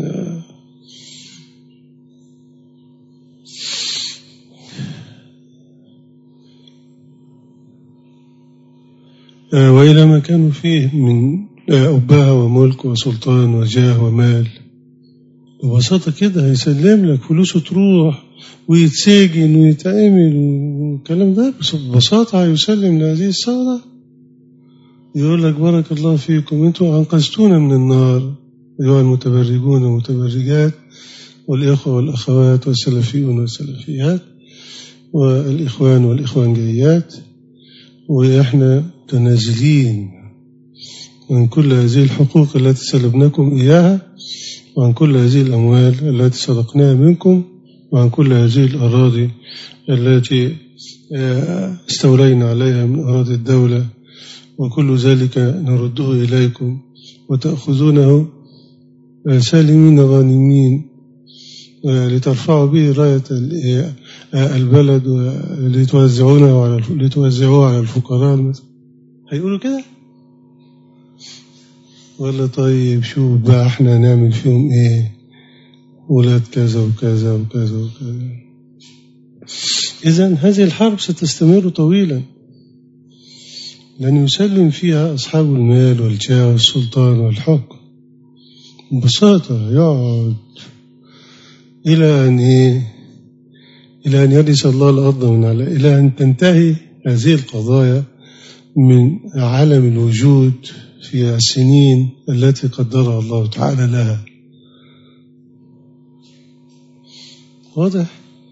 وإلى ما كانوا فيه من أبهة وملك وسلطان وجاه ومال ببساطة كده هيسلم لك فلوسه تروح ويتسجن ويتعمل والكلام ده بس ببساطة هيسلم لهذه الثورة يقول لك بارك الله فيكم انتوا أنقذتونا من النار أيها المتبرجون والمتبرجات والإخوة والأخوات والسلفيون والسلفيات والإخوان والإخوانجيات وإحنا متنازلين عن كل هذه الحقوق التي سلبناكم إياها وعن كل هذه الأموال التي سرقناها منكم وعن كل هذه الأراضي التي استولينا عليها من أراضي الدولة وكل ذلك نرده إليكم وتأخذونه سالمين غانمين لترفعوا به راية البلد لتوزعونه على لتوزعوه على الفقراء مثلا هيقولوا كده ولا طيب شوف بقى احنا نعمل فيهم ايه ولاد كذا وكذا وكذا وكذا إذا هذه الحرب ستستمر طويلا لن يسلم فيها أصحاب المال والجاه والسلطان والحكم ببساطة يقعد إلى أن إيه إلى أن يرث الله الأرض من على إلى أن تنتهي هذه القضايا من عالم الوجود في السنين التي قدرها الله تعالى لها واضح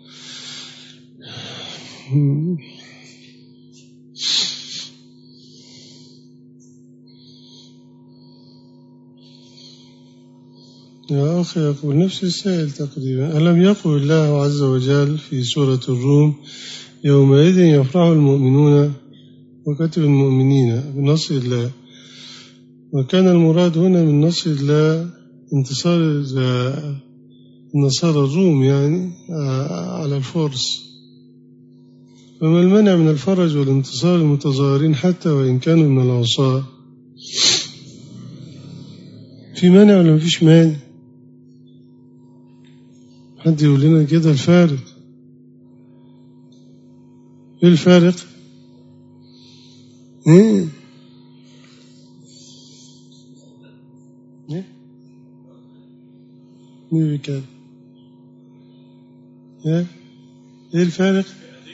يا أخي يقول نفس السائل تقريبا ألم يقل الله عز وجل في سورة الروم يومئذ يفرح المؤمنون وكتب المؤمنين بنصر الله وكان المراد هنا من نصر الله انتصار النصارى الروم يعني على الفرس فما المنع من الفرج والانتصار المتظاهرين حتى وإن كانوا من العصاة في مانع ولا مفيش مانع حد يقول لنا كده الفارق ايه الفارق ايه ايه مين بيتكلم ايه ايه الفارق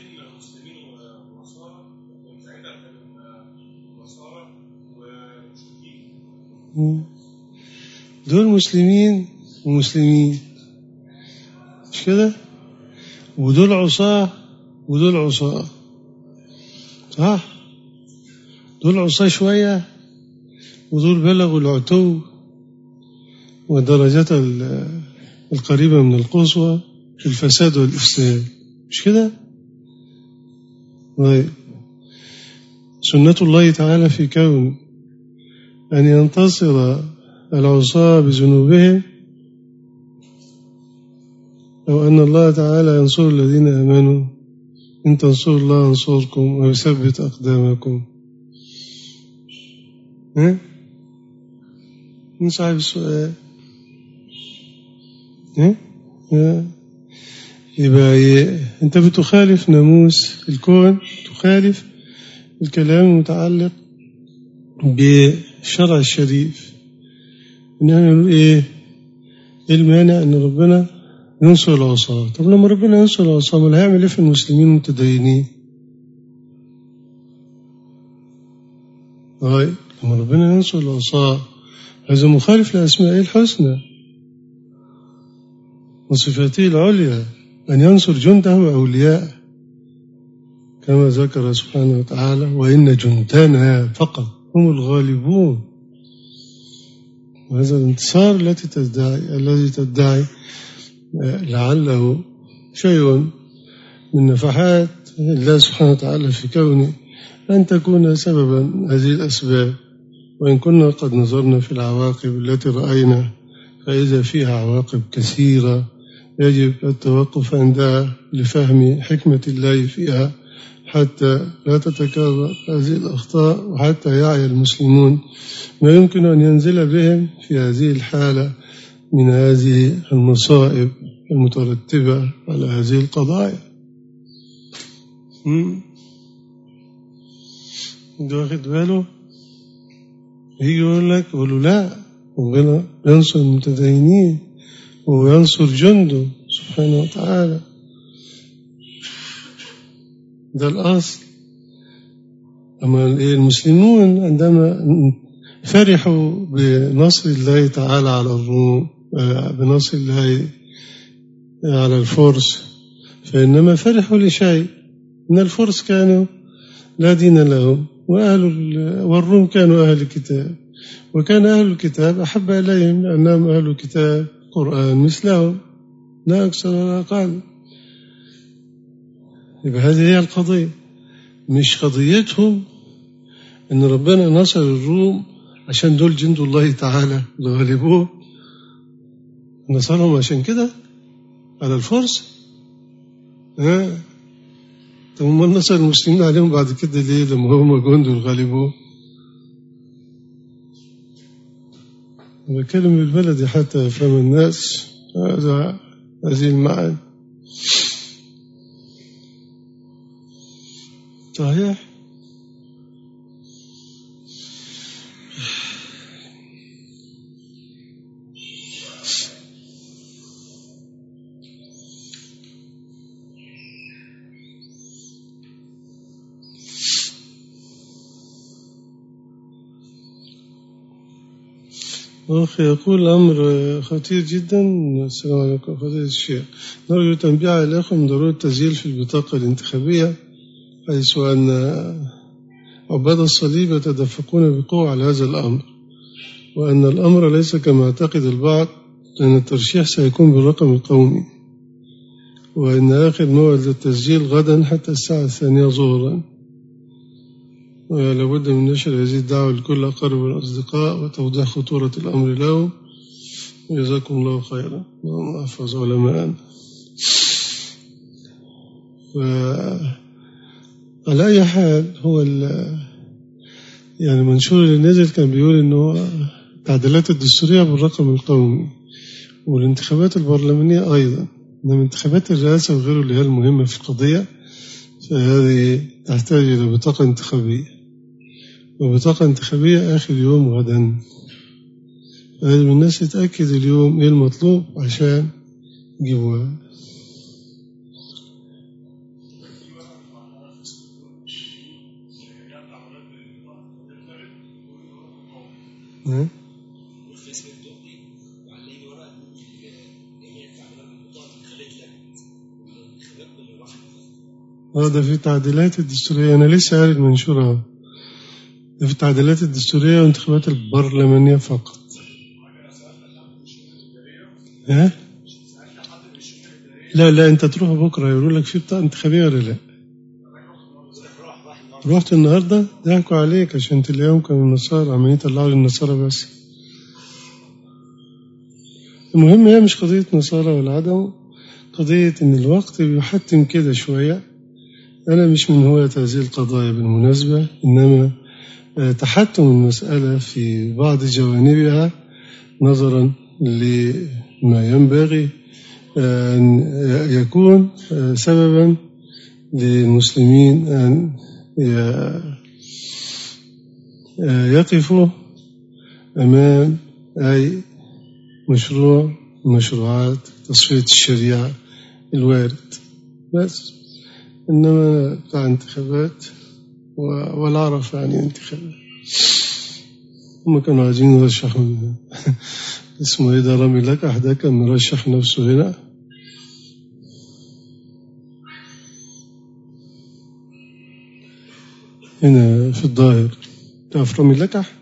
دول مسلمين ومسلمين مش كده ودول عصاة ودول عصاة صح دول عصاة شوية ودول بلغوا العتو والدرجات القريبة من القصوى في الفساد والإفساد مش كده طيب سنة الله تعالى في كون أن ينتصر العصاة بذنوبهم أو أن الله تعالى ينصر الذين آمنوا إن تنصروا الله ينصركم ويثبت أقدامكم ها؟ من صاحب السؤال ها؟ ها؟ يبقى أنت بتخالف ناموس الكون تخالف الكلام المتعلق بالشرع الشريف إننا إيه إيه المانع إن ربنا ينصر العصاة طب لما ربنا ينصر العصاة ما هيعمل إيه في المسلمين المتدينين طيب لما ربنا ينصر العصاة هذا مخالف لأسمائه الحسنى وصفاته العليا أن ينصر جنده وأولياءه كما ذكر سبحانه وتعالى وإن جندنا فقط هم الغالبون وهذا الانتصار التي تدعي الذي تدعي لعله شيء من نفحات الله سبحانه وتعالى في كونه أن تكون سببا هذه الأسباب وإن كنا قد نظرنا في العواقب التي رأينا فإذا فيها عواقب كثيرة يجب التوقف عندها لفهم حكمة الله فيها حتى لا تتكرر هذه الأخطاء وحتى يعي المسلمون ما يمكن أن ينزل بهم في هذه الحالة من هذه المصائب المترتبة على هذه القضايا انت واخد باله يجي يقول لك يقولوا لا ربنا ينصر المتدينين وينصر جنده سبحانه وتعالى ده الأصل أما المسلمون عندما فرحوا بنصر الله تعالى على الروم بنصر الله على الفرس فإنما فرحوا لشيء إن الفرس كانوا لا دين لهم وأهل والروم كانوا أهل الكتاب وكان أهل الكتاب أحب إليهم لأنهم أهل الكتاب قرآن مثلهم لا أكثر ولا أقل يبقى هذه هي القضية مش قضيتهم إن ربنا نصر الروم عشان دول جند الله تعالى اللي غلبوه نصرهم عشان كده على الفرس ها طب امال نصر المسلمين عليهم بعد كده ليه لما هم جند وغلبوه بكلم البلد حتى يفهم الناس هذا هذه المعاني صحيح أخي يقول أمر خطير جدا السلام عليكم فضيلة الشيخ نرجو تنبيه إليكم ضرورة التسجيل في البطاقة الانتخابية حيث أن عباد الصليب يتدفقون بقوة على هذا الأمر وأن الأمر ليس كما اعتقد البعض أن الترشيح سيكون بالرقم القومي وأن آخر موعد للتسجيل غدا حتى الساعة الثانية ظهرا ولابد من نشر هذه الدعوة لكل أقارب والأصدقاء وتوضيح خطورة الأمر لهم جزاكم الله خيرا اللهم احفظ علماءنا على أي حال هو يعني المنشور اللي نزل كان بيقول إنه التعديلات الدستورية بالرقم القومي والانتخابات البرلمانية أيضا إنما انتخابات الرئاسة وغيره اللي هي المهمة في القضية فهذه تحتاج إلى بطاقة انتخابية وبطاقة انتخابية آخر يوم غدا لازم الناس تتأكد اليوم إيه المطلوب عشان يجيبوها ها؟ اه ده في تعديلات الدستورية أنا لسه قاري المنشورة ده في التعديلات الدستورية والانتخابات البرلمانية فقط ها؟ لا لا أنت تروح بكرة يقولوا لك في بطاقة انتخابية ولا لا؟ رحت النهارده ضحكوا عليك عشان تلاقيهم كانوا النصارى عمالين يطلعوا للنصارى بس المهم هي مش قضية نصارى ولا عدم قضية إن الوقت بيحتم كده شوية أنا مش من هواة هذه القضايا بالمناسبة إنما تحتم المسألة في بعض جوانبها نظرا لما ينبغي أن يكون سببا للمسلمين أن يقفوا أمام أي مشروع مشروعات تصفية الشريعة الوارد بس إنما بتاع انتخابات ولا أعرف يعني انتخابات هم كانوا عايزين يرشحوا اسمه إيه ده رامي لكح ده كان مرشح نفسه هنا هنا في الظاهر تعرف رامي لكح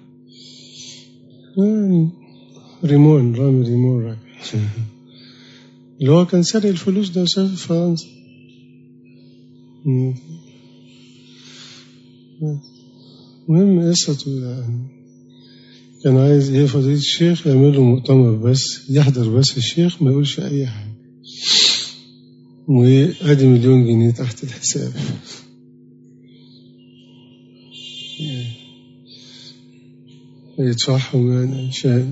ريمون رامي ريمون اللي هو كان سرق الفلوس ده وسافر فرنسا المهم قصته يعني كان عايز ايه فضيلة الشيخ يعمل له مؤتمر بس يحضر بس الشيخ ما يقولش أي حاجة وأدي مليون جنيه تحت الحساب يدفعهم يعني عشان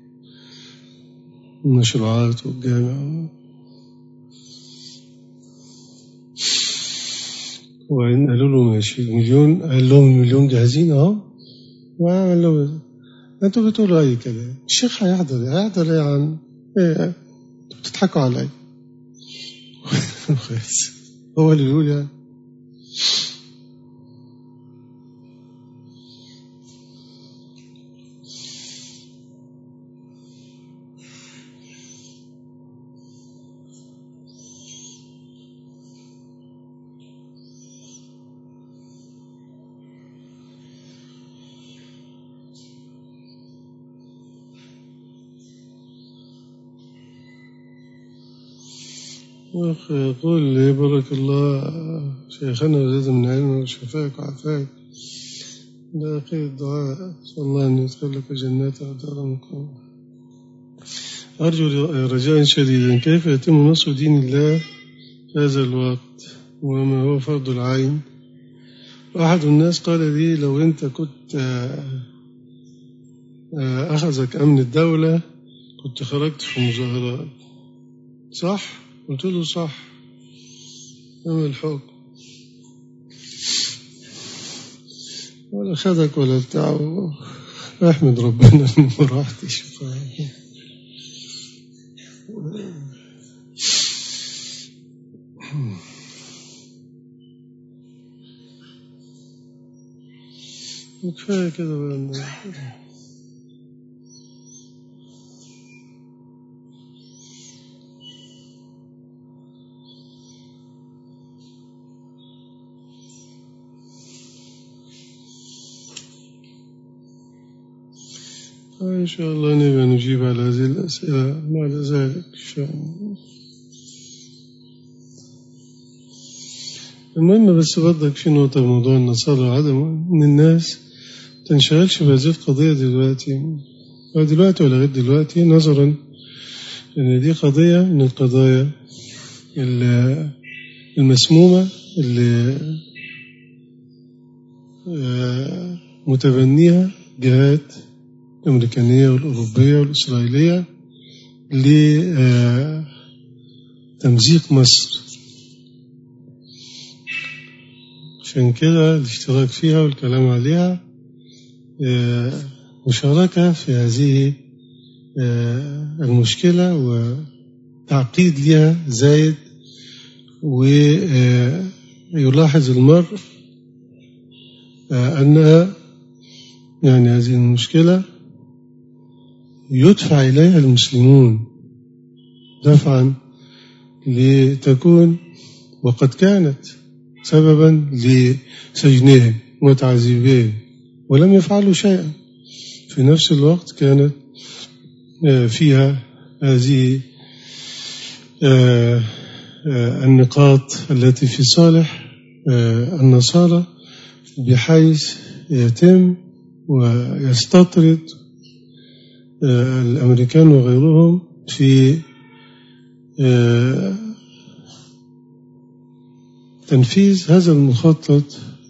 المشروعات والجامع وبعدين قالوا له ماشي مليون قال لهم المليون جاهزين اهو وقال له انتوا بتقولوا اي كده الشيخ هيحضر هيحضر ايه يا عم؟ ايه انتوا بتضحكوا عليا هو اللي يقول يعني أخ يقول لي بارك الله شيخنا وزيد من علمه وشفاك وعافاك إلى آخر الدعاء أسأل الله أن يدخلك جناته ودار مقام أرجو رجاء شديدا كيف يتم نصر دين الله هذا الوقت وما هو فرض العين أحد الناس قال لي لو أنت كنت أخذك أمن الدولة كنت خرجت في مظاهرات صح؟ قلت له صح أما الحكم ولا خدك ولا بتاع احمد ربنا اني ما رحتش كفايه كده بقى إن شاء الله نبقى نجيب على هذه الأسئلة بعد ذلك إن شاء الله المهم بس برضك في نقطة في موضوع النصارى وعدم إن الناس تنشغلش بهذه القضية دلوقتي دلوقتي ولا غير دلوقتي نظرا إن دي قضية من القضايا المسمومة اللي متبنيها جهات الأمريكانية والأوروبية والإسرائيلية لتمزيق مصر عشان كده الاشتراك فيها والكلام عليها مشاركة في هذه المشكلة وتعقيد لها زايد ويلاحظ المرء أنها يعني هذه المشكلة يدفع إليها المسلمون دفعا لتكون وقد كانت سببا لسجنهم وتعذيبهم ولم يفعلوا شيئا في نفس الوقت كانت فيها هذه النقاط التي في صالح النصارى بحيث يتم ويستطرد الأمريكان وغيرهم في تنفيذ هذا المخطط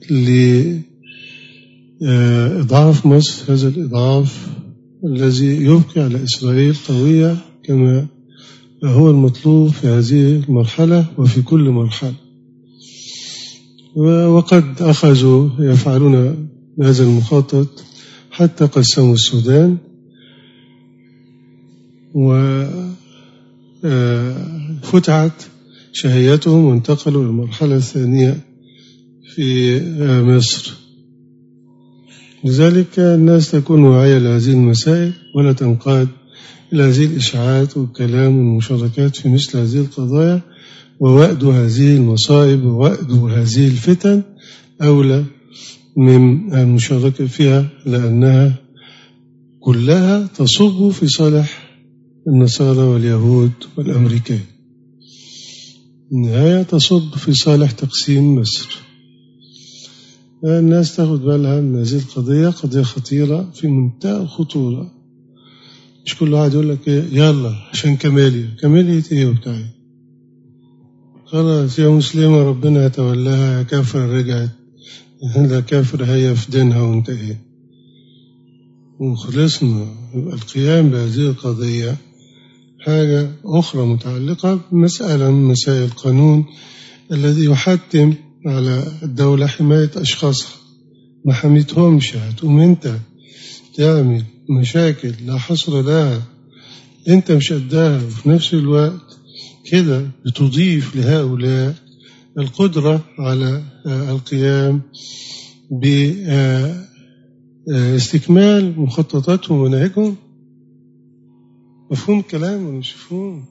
لإضعاف مصر هذا الإضعاف الذي يبقي على إسرائيل قوية كما هو المطلوب في هذه المرحلة وفي كل مرحلة وقد أخذوا يفعلون هذا المخطط حتى قسموا السودان وفتحت شهيتهم وانتقلوا للمرحلة الثانية في مصر لذلك الناس تكون واعية لهذه المسائل ولا تنقاد إلى هذه الإشاعات والكلام والمشاركات في مثل هذه القضايا ووأد هذه المصائب ووأد هذه الفتن أولى من المشاركة فيها لأنها كلها تصب في صالح النصارى واليهود والأمريكان النهاية تصب في صالح تقسيم مصر الناس تاخد بالها من هذه القضية قضية خطيرة في منتهى الخطورة مش كل واحد يقول لك إيه يلا عشان كمالية كمالية ايه وبتاعي خلاص يا مسلمة ربنا يتولاها يا كافر رجعت لا كافر هي في دينها وانت ايه وخلصنا يبقى القيام بهذه القضية حاجة أخرى متعلقة بمسألة من مسائل القانون الذي يحتم على الدولة حماية أشخاصها ما حميتهمش هتقوم أنت تعمل مشاكل لا حصر لها أنت مش قدها وفي نفس الوقت كده بتضيف لهؤلاء القدرة على القيام باستكمال مخططاتهم ومناهجهم مفهوم الكلام ولا مش مفهوم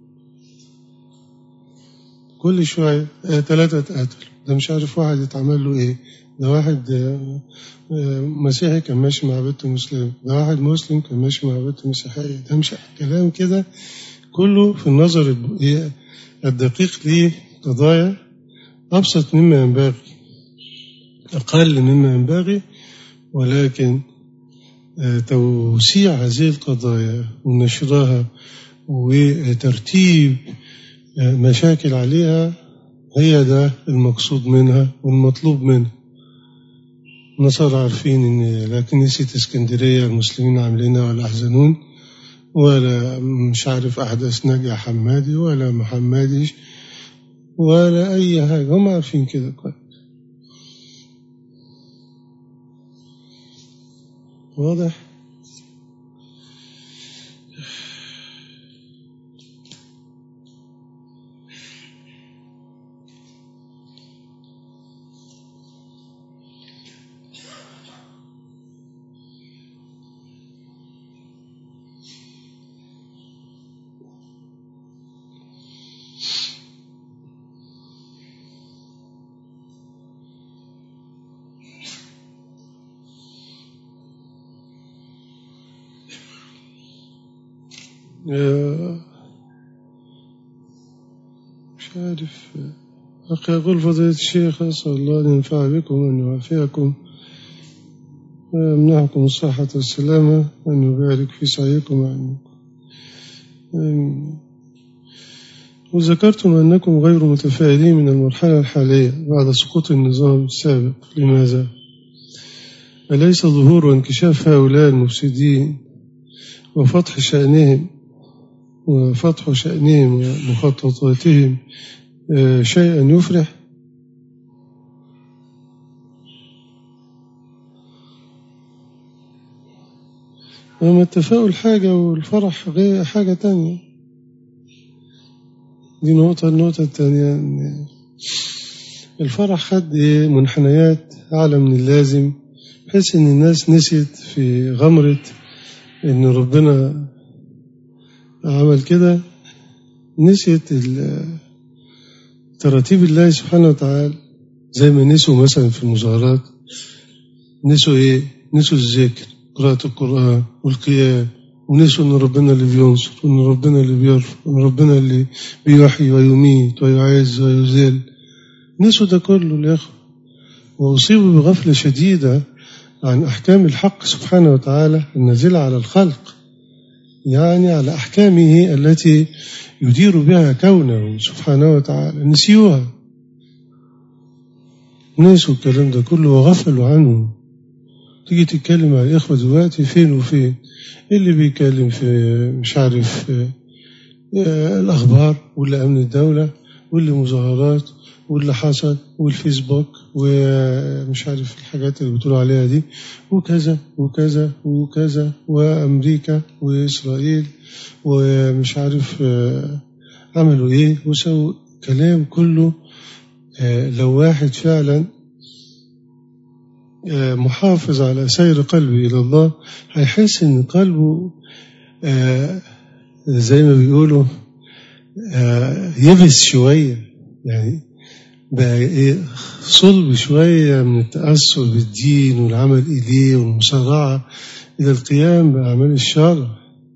كل شوية ثلاثة اتقتلوا ده مش عارف واحد يتعمل له ايه ده واحد مسيحي كان ماشي مع بنت مسلم ده واحد مسلم كان ماشي مع بنت مسيحية ده مش كلام كده كله في النظر الدقيق لقضايا أبسط مما ينبغي أقل مما ينبغي ولكن توسيع هذه القضايا ونشرها وترتيب مشاكل عليها هي ده المقصود منها والمطلوب منها النصارى عارفين ان لا كنيسة اسكندرية المسلمين عاملينها ولا احزنون ولا مش عارف احداث ناجي حمادي ولا محمدي ولا اي حاجة هم عارفين كده كويس واضح مش عارف أخي يقول فضيلة الشيخ أسأل الله أن ينفع بكم وأن يوافقكم ويمنحكم الصحة والسلامة وأن يبارك في سعيكم وعنكم وذكرتم أنكم غير متفائلين من المرحلة الحالية بعد سقوط النظام السابق لماذا؟ أليس ظهور وانكشاف هؤلاء المفسدين وفتح شأنهم وفتح شأنهم ومخططاتهم شيئا يفرح وما التفاؤل حاجة والفرح غير حاجة تانية دي نقطة النقطة التانية الفرح خد منحنيات أعلى من اللازم بحيث إن الناس نسيت في غمرة إن ربنا عمل كده نسيت تراتيب الله سبحانه وتعالى زي ما نسوا مثلا في المظاهرات نسوا ايه نسوا الذكر قراءة القرآن والقيام ونسوا ان ربنا اللي بينصر وان ربنا اللي بيرفع وان ربنا اللي بيحيي ويميت ويعز ويذل نسوا ده كله الإخوة وأصيبوا بغفلة شديدة عن أحكام الحق سبحانه وتعالى النازلة على الخلق يعني على أحكامه التي يدير بها كونه سبحانه وتعالى نسيوها نسوا الكلام ده كله وغفلوا عنه تيجي تتكلم مع الإخوة دلوقتي فين وفين اللي بيتكلم في مش عارف الأخبار واللي أمن الدولة واللي مظاهرات واللي حصل والفيسبوك ومش عارف الحاجات اللي بتقولوا عليها دي وكذا وكذا وكذا وأمريكا وإسرائيل ومش عارف عملوا إيه وسووا كلام كله لو واحد فعلا محافظ على سير قلبه إلى الله هيحس إن قلبه زي ما بيقولوا يبس شوية يعني بقى إيه صلب شوية من التأثر بالدين والعمل إليه والمسارعة إلى القيام بأعمال الشرع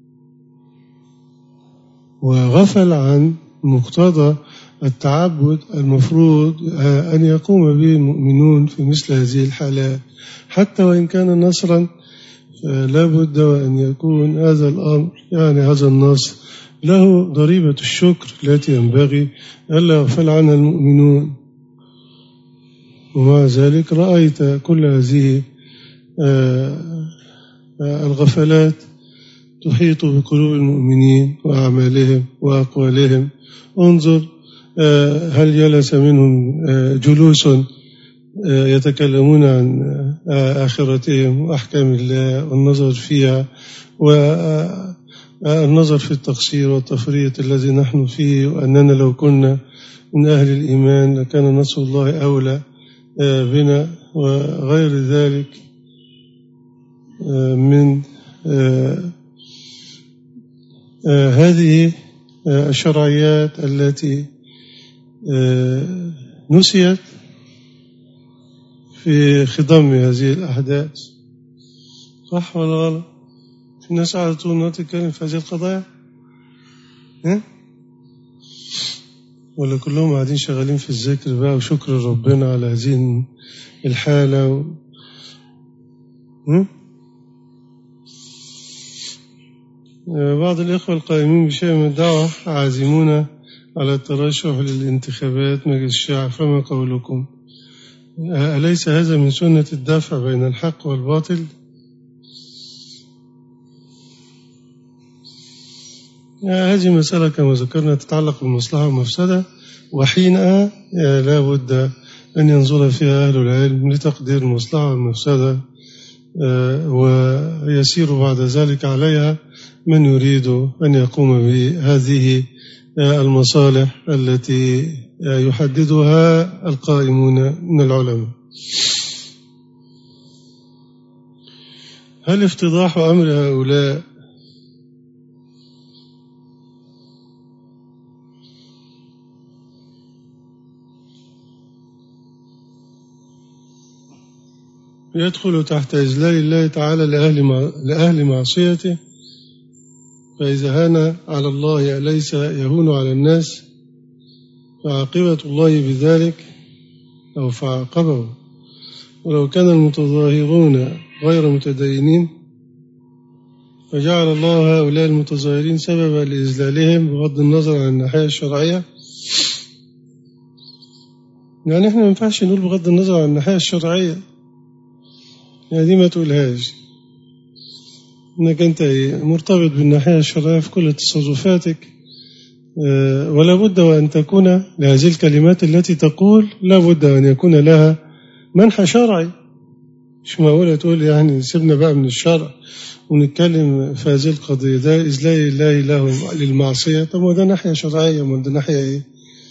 وغفل عن مقتضى التعبد المفروض أن يقوم به المؤمنون في مثل هذه الحالات حتى وإن كان نصرا لا بد وأن يكون هذا الأمر يعني هذا النصر له ضريبة الشكر التي ينبغي ألا يغفل عنها المؤمنون ومع ذلك رأيت كل هذه الغفلات تحيط بقلوب المؤمنين وأعمالهم وأقوالهم انظر هل جلس منهم جلوس يتكلمون عن آخرتهم وأحكام الله والنظر فيها والنظر في التقصير والتفريط الذي نحن فيه وأننا لو كنا من أهل الإيمان لكان نصر الله أولى بنا وغير ذلك من هذه الشرعيات التي نسيت في خضم هذه الأحداث صح ولا غلط؟ في ناس على طول ما تتكلم في هذه القضايا؟ ها؟ ولا كلهم قاعدين شغالين في الذكر بقى وشكر ربنا على هذه الحالة و... بعض الإخوة القائمين بشيء من الدعوة عازمون على الترشح للانتخابات مجلس الشعب فما قولكم أليس هذا من سنة الدفع بين الحق والباطل هذه مسألة كما ذكرنا تتعلق بالمصلحة والمفسدة وحينها لا بد أن ينظر فيها أهل العلم لتقدير المصلحة والمفسدة ويسير بعد ذلك عليها من يريد أن يقوم بهذه المصالح التي يحددها القائمون من العلماء هل افتضاح أمر هؤلاء يدخل تحت إذلال الله تعالى لأهل, مع... لأهل معصيته فإذا هان على الله أليس يهون على الناس فعاقبة الله بذلك أو فعاقبه ولو كان المتظاهرون غير متدينين فجعل الله هؤلاء المتظاهرين سببا لإذلالهم بغض النظر عن الناحية الشرعية يعني احنا ما ينفعش نقول بغض النظر عن الناحية الشرعية يعني دي ما تقولهاش انك انت مرتبط بالناحية الشرعية في كل تصرفاتك ولا بد وأن تكون لهذه الكلمات التي تقول لا بد وأن يكون لها منح شرعي مش معقولة تقول يعني سيبنا بقى من الشرع ونتكلم في هذه القضية ده إذلاء الله له للمعصية طب ما ده ناحية شرعية ما ده ناحية إيه؟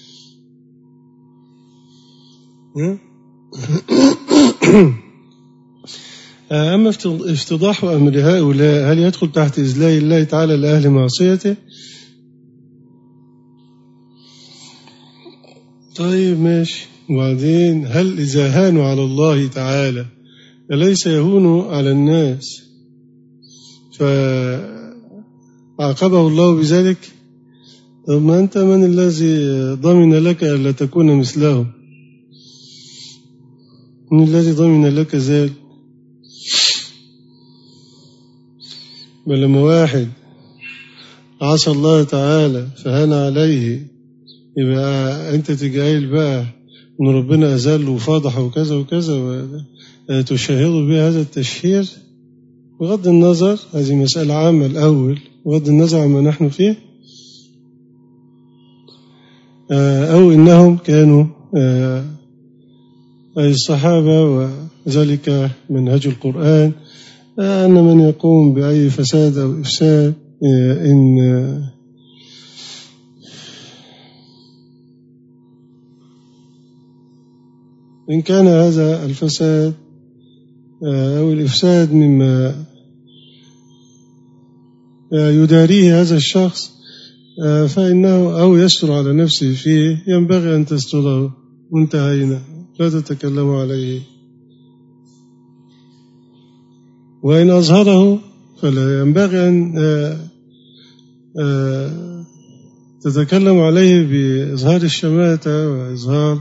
أما افتضاح أمر هؤلاء هل يدخل تحت إذلاء الله تعالى لأهل معصيته طيب ماشي وبعدين هل إذا هانوا على الله تعالى أليس يهون على الناس فعاقبه الله بذلك طب ما أنت من الذي ضمن لك ألا تكون مثله من الذي ضمن لك ذلك بل لما واحد عصى الله تعالى فهان عليه يبقى انت تجاهل بقى ان ربنا ازال وفضح وكذا وكذا تشاهد بها هذا التشهير بغض النظر هذه مسألة عامة الأول بغض النظر عما نحن فيه أو إنهم كانوا أي الصحابة وذلك منهج القرآن أن من يقوم بأي فساد أو إفساد إن إن كان هذا الفساد أو الإفساد مما يداريه هذا الشخص فإنه أو يستر على نفسه فيه ينبغي أن تستره وانتهينا لا تتكلم عليه وإن أظهره فلا ينبغي أن تتكلم عليه بإظهار الشماتة وإظهار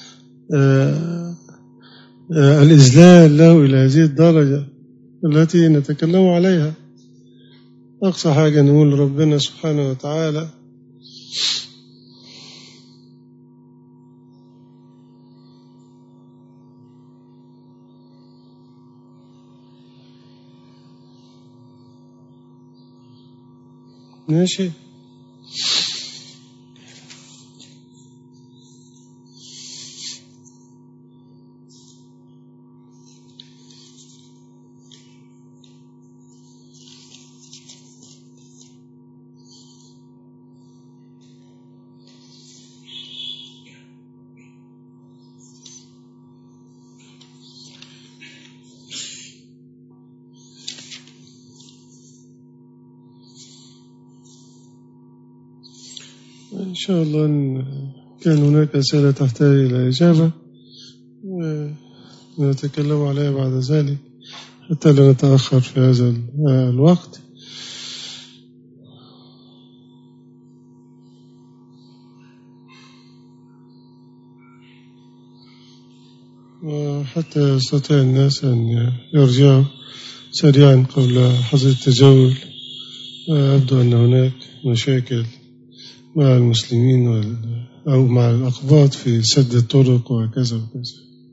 الإذلال له إلى هذه الدرجة التي نتكلم عليها أقصى حاجة نقول ربنا سبحانه وتعالى ماشي إن شاء الله إن كان هناك أسئلة تحتاج إلى إجابة ونتكلم عليها بعد ذلك حتى لا نتأخر في هذا الوقت وحتى يستطيع الناس أن يرجعوا سريعا قبل حظر التجول أبدو أن هناك مشاكل مع المسلمين أو مع الأقباط في سد الطرق وهكذا وكذا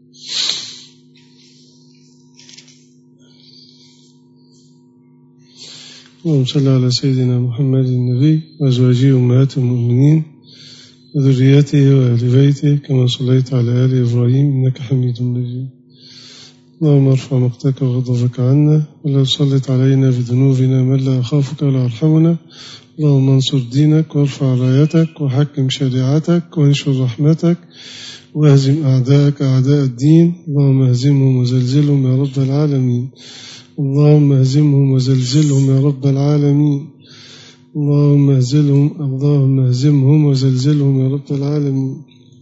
اللهم صل على سيدنا محمد النبي وأزواجه أمهات المؤمنين وذريته وآل بيته كما صليت على آل إبراهيم إنك حميد مجيد اللهم ارفع مقتك وغضبك عنا ولا تسلط علينا بذنوبنا من لا يخافك ولا يرحمنا اللهم انصر دينك وارفع رايتك وحكم شريعتك وانشر رحمتك واهزم أعداءك أعداء الدين اللهم اهزمهم وزلزلهم يا رب العالمين اللهم اهزمهم وزلزلهم يا رب العالمين اللهم اهزلهم اللهم اهزمهم وزلزلهم يا رب العالمين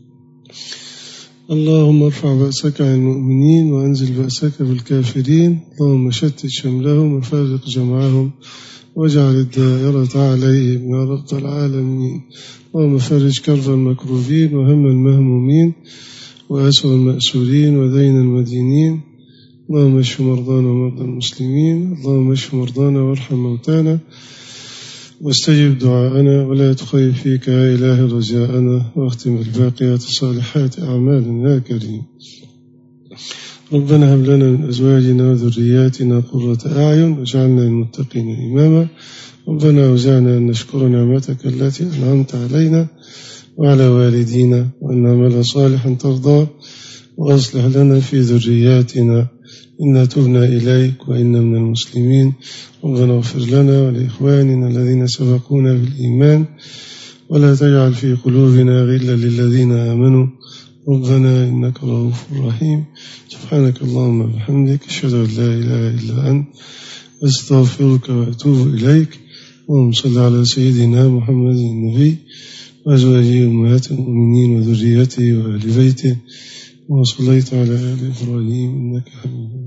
اللهم ارفع بأسك عن المؤمنين وأنزل بأسك بالكافرين اللهم شتت شملهم وفارق جمعهم واجعل الدائرة عليهم يا رب العالمين اللهم فرج كرب المكروبين وهم المهمومين وأسر المأسورين ودين المدينين اللهم اشف مرضانا ومرضى المسلمين اللهم اشف مرضانا وارحم موتانا واستجب دعاءنا ولا تخيب فيك يا إله رجاءنا واختم الباقيات الصالحات أعمالنا يا كريم ربنا هب لنا من أزواجنا وذرياتنا قرة أعين واجعلنا للمتقين إماما ربنا أوزعنا أن نشكر نعمتك التي أنعمت علينا وعلى والدينا وأن نعمل صالحا ترضى وأصلح لنا في ذرياتنا إنا تبنا إليك وإنا من المسلمين ربنا اغفر لنا ولإخواننا الذين سبقونا بالإيمان ولا تجعل في قلوبنا غلا للذين آمنوا ربنا إنك رؤوف رحيم سبحانك اللهم وبحمدك أشهد أن لا إله إلا أنت أستغفرك وأتوب إليك اللهم صل على سيدنا محمد النبي وأزواجه أمهات المؤمنين وذريته وآل بيته وصليت على آل إبراهيم إنك حميد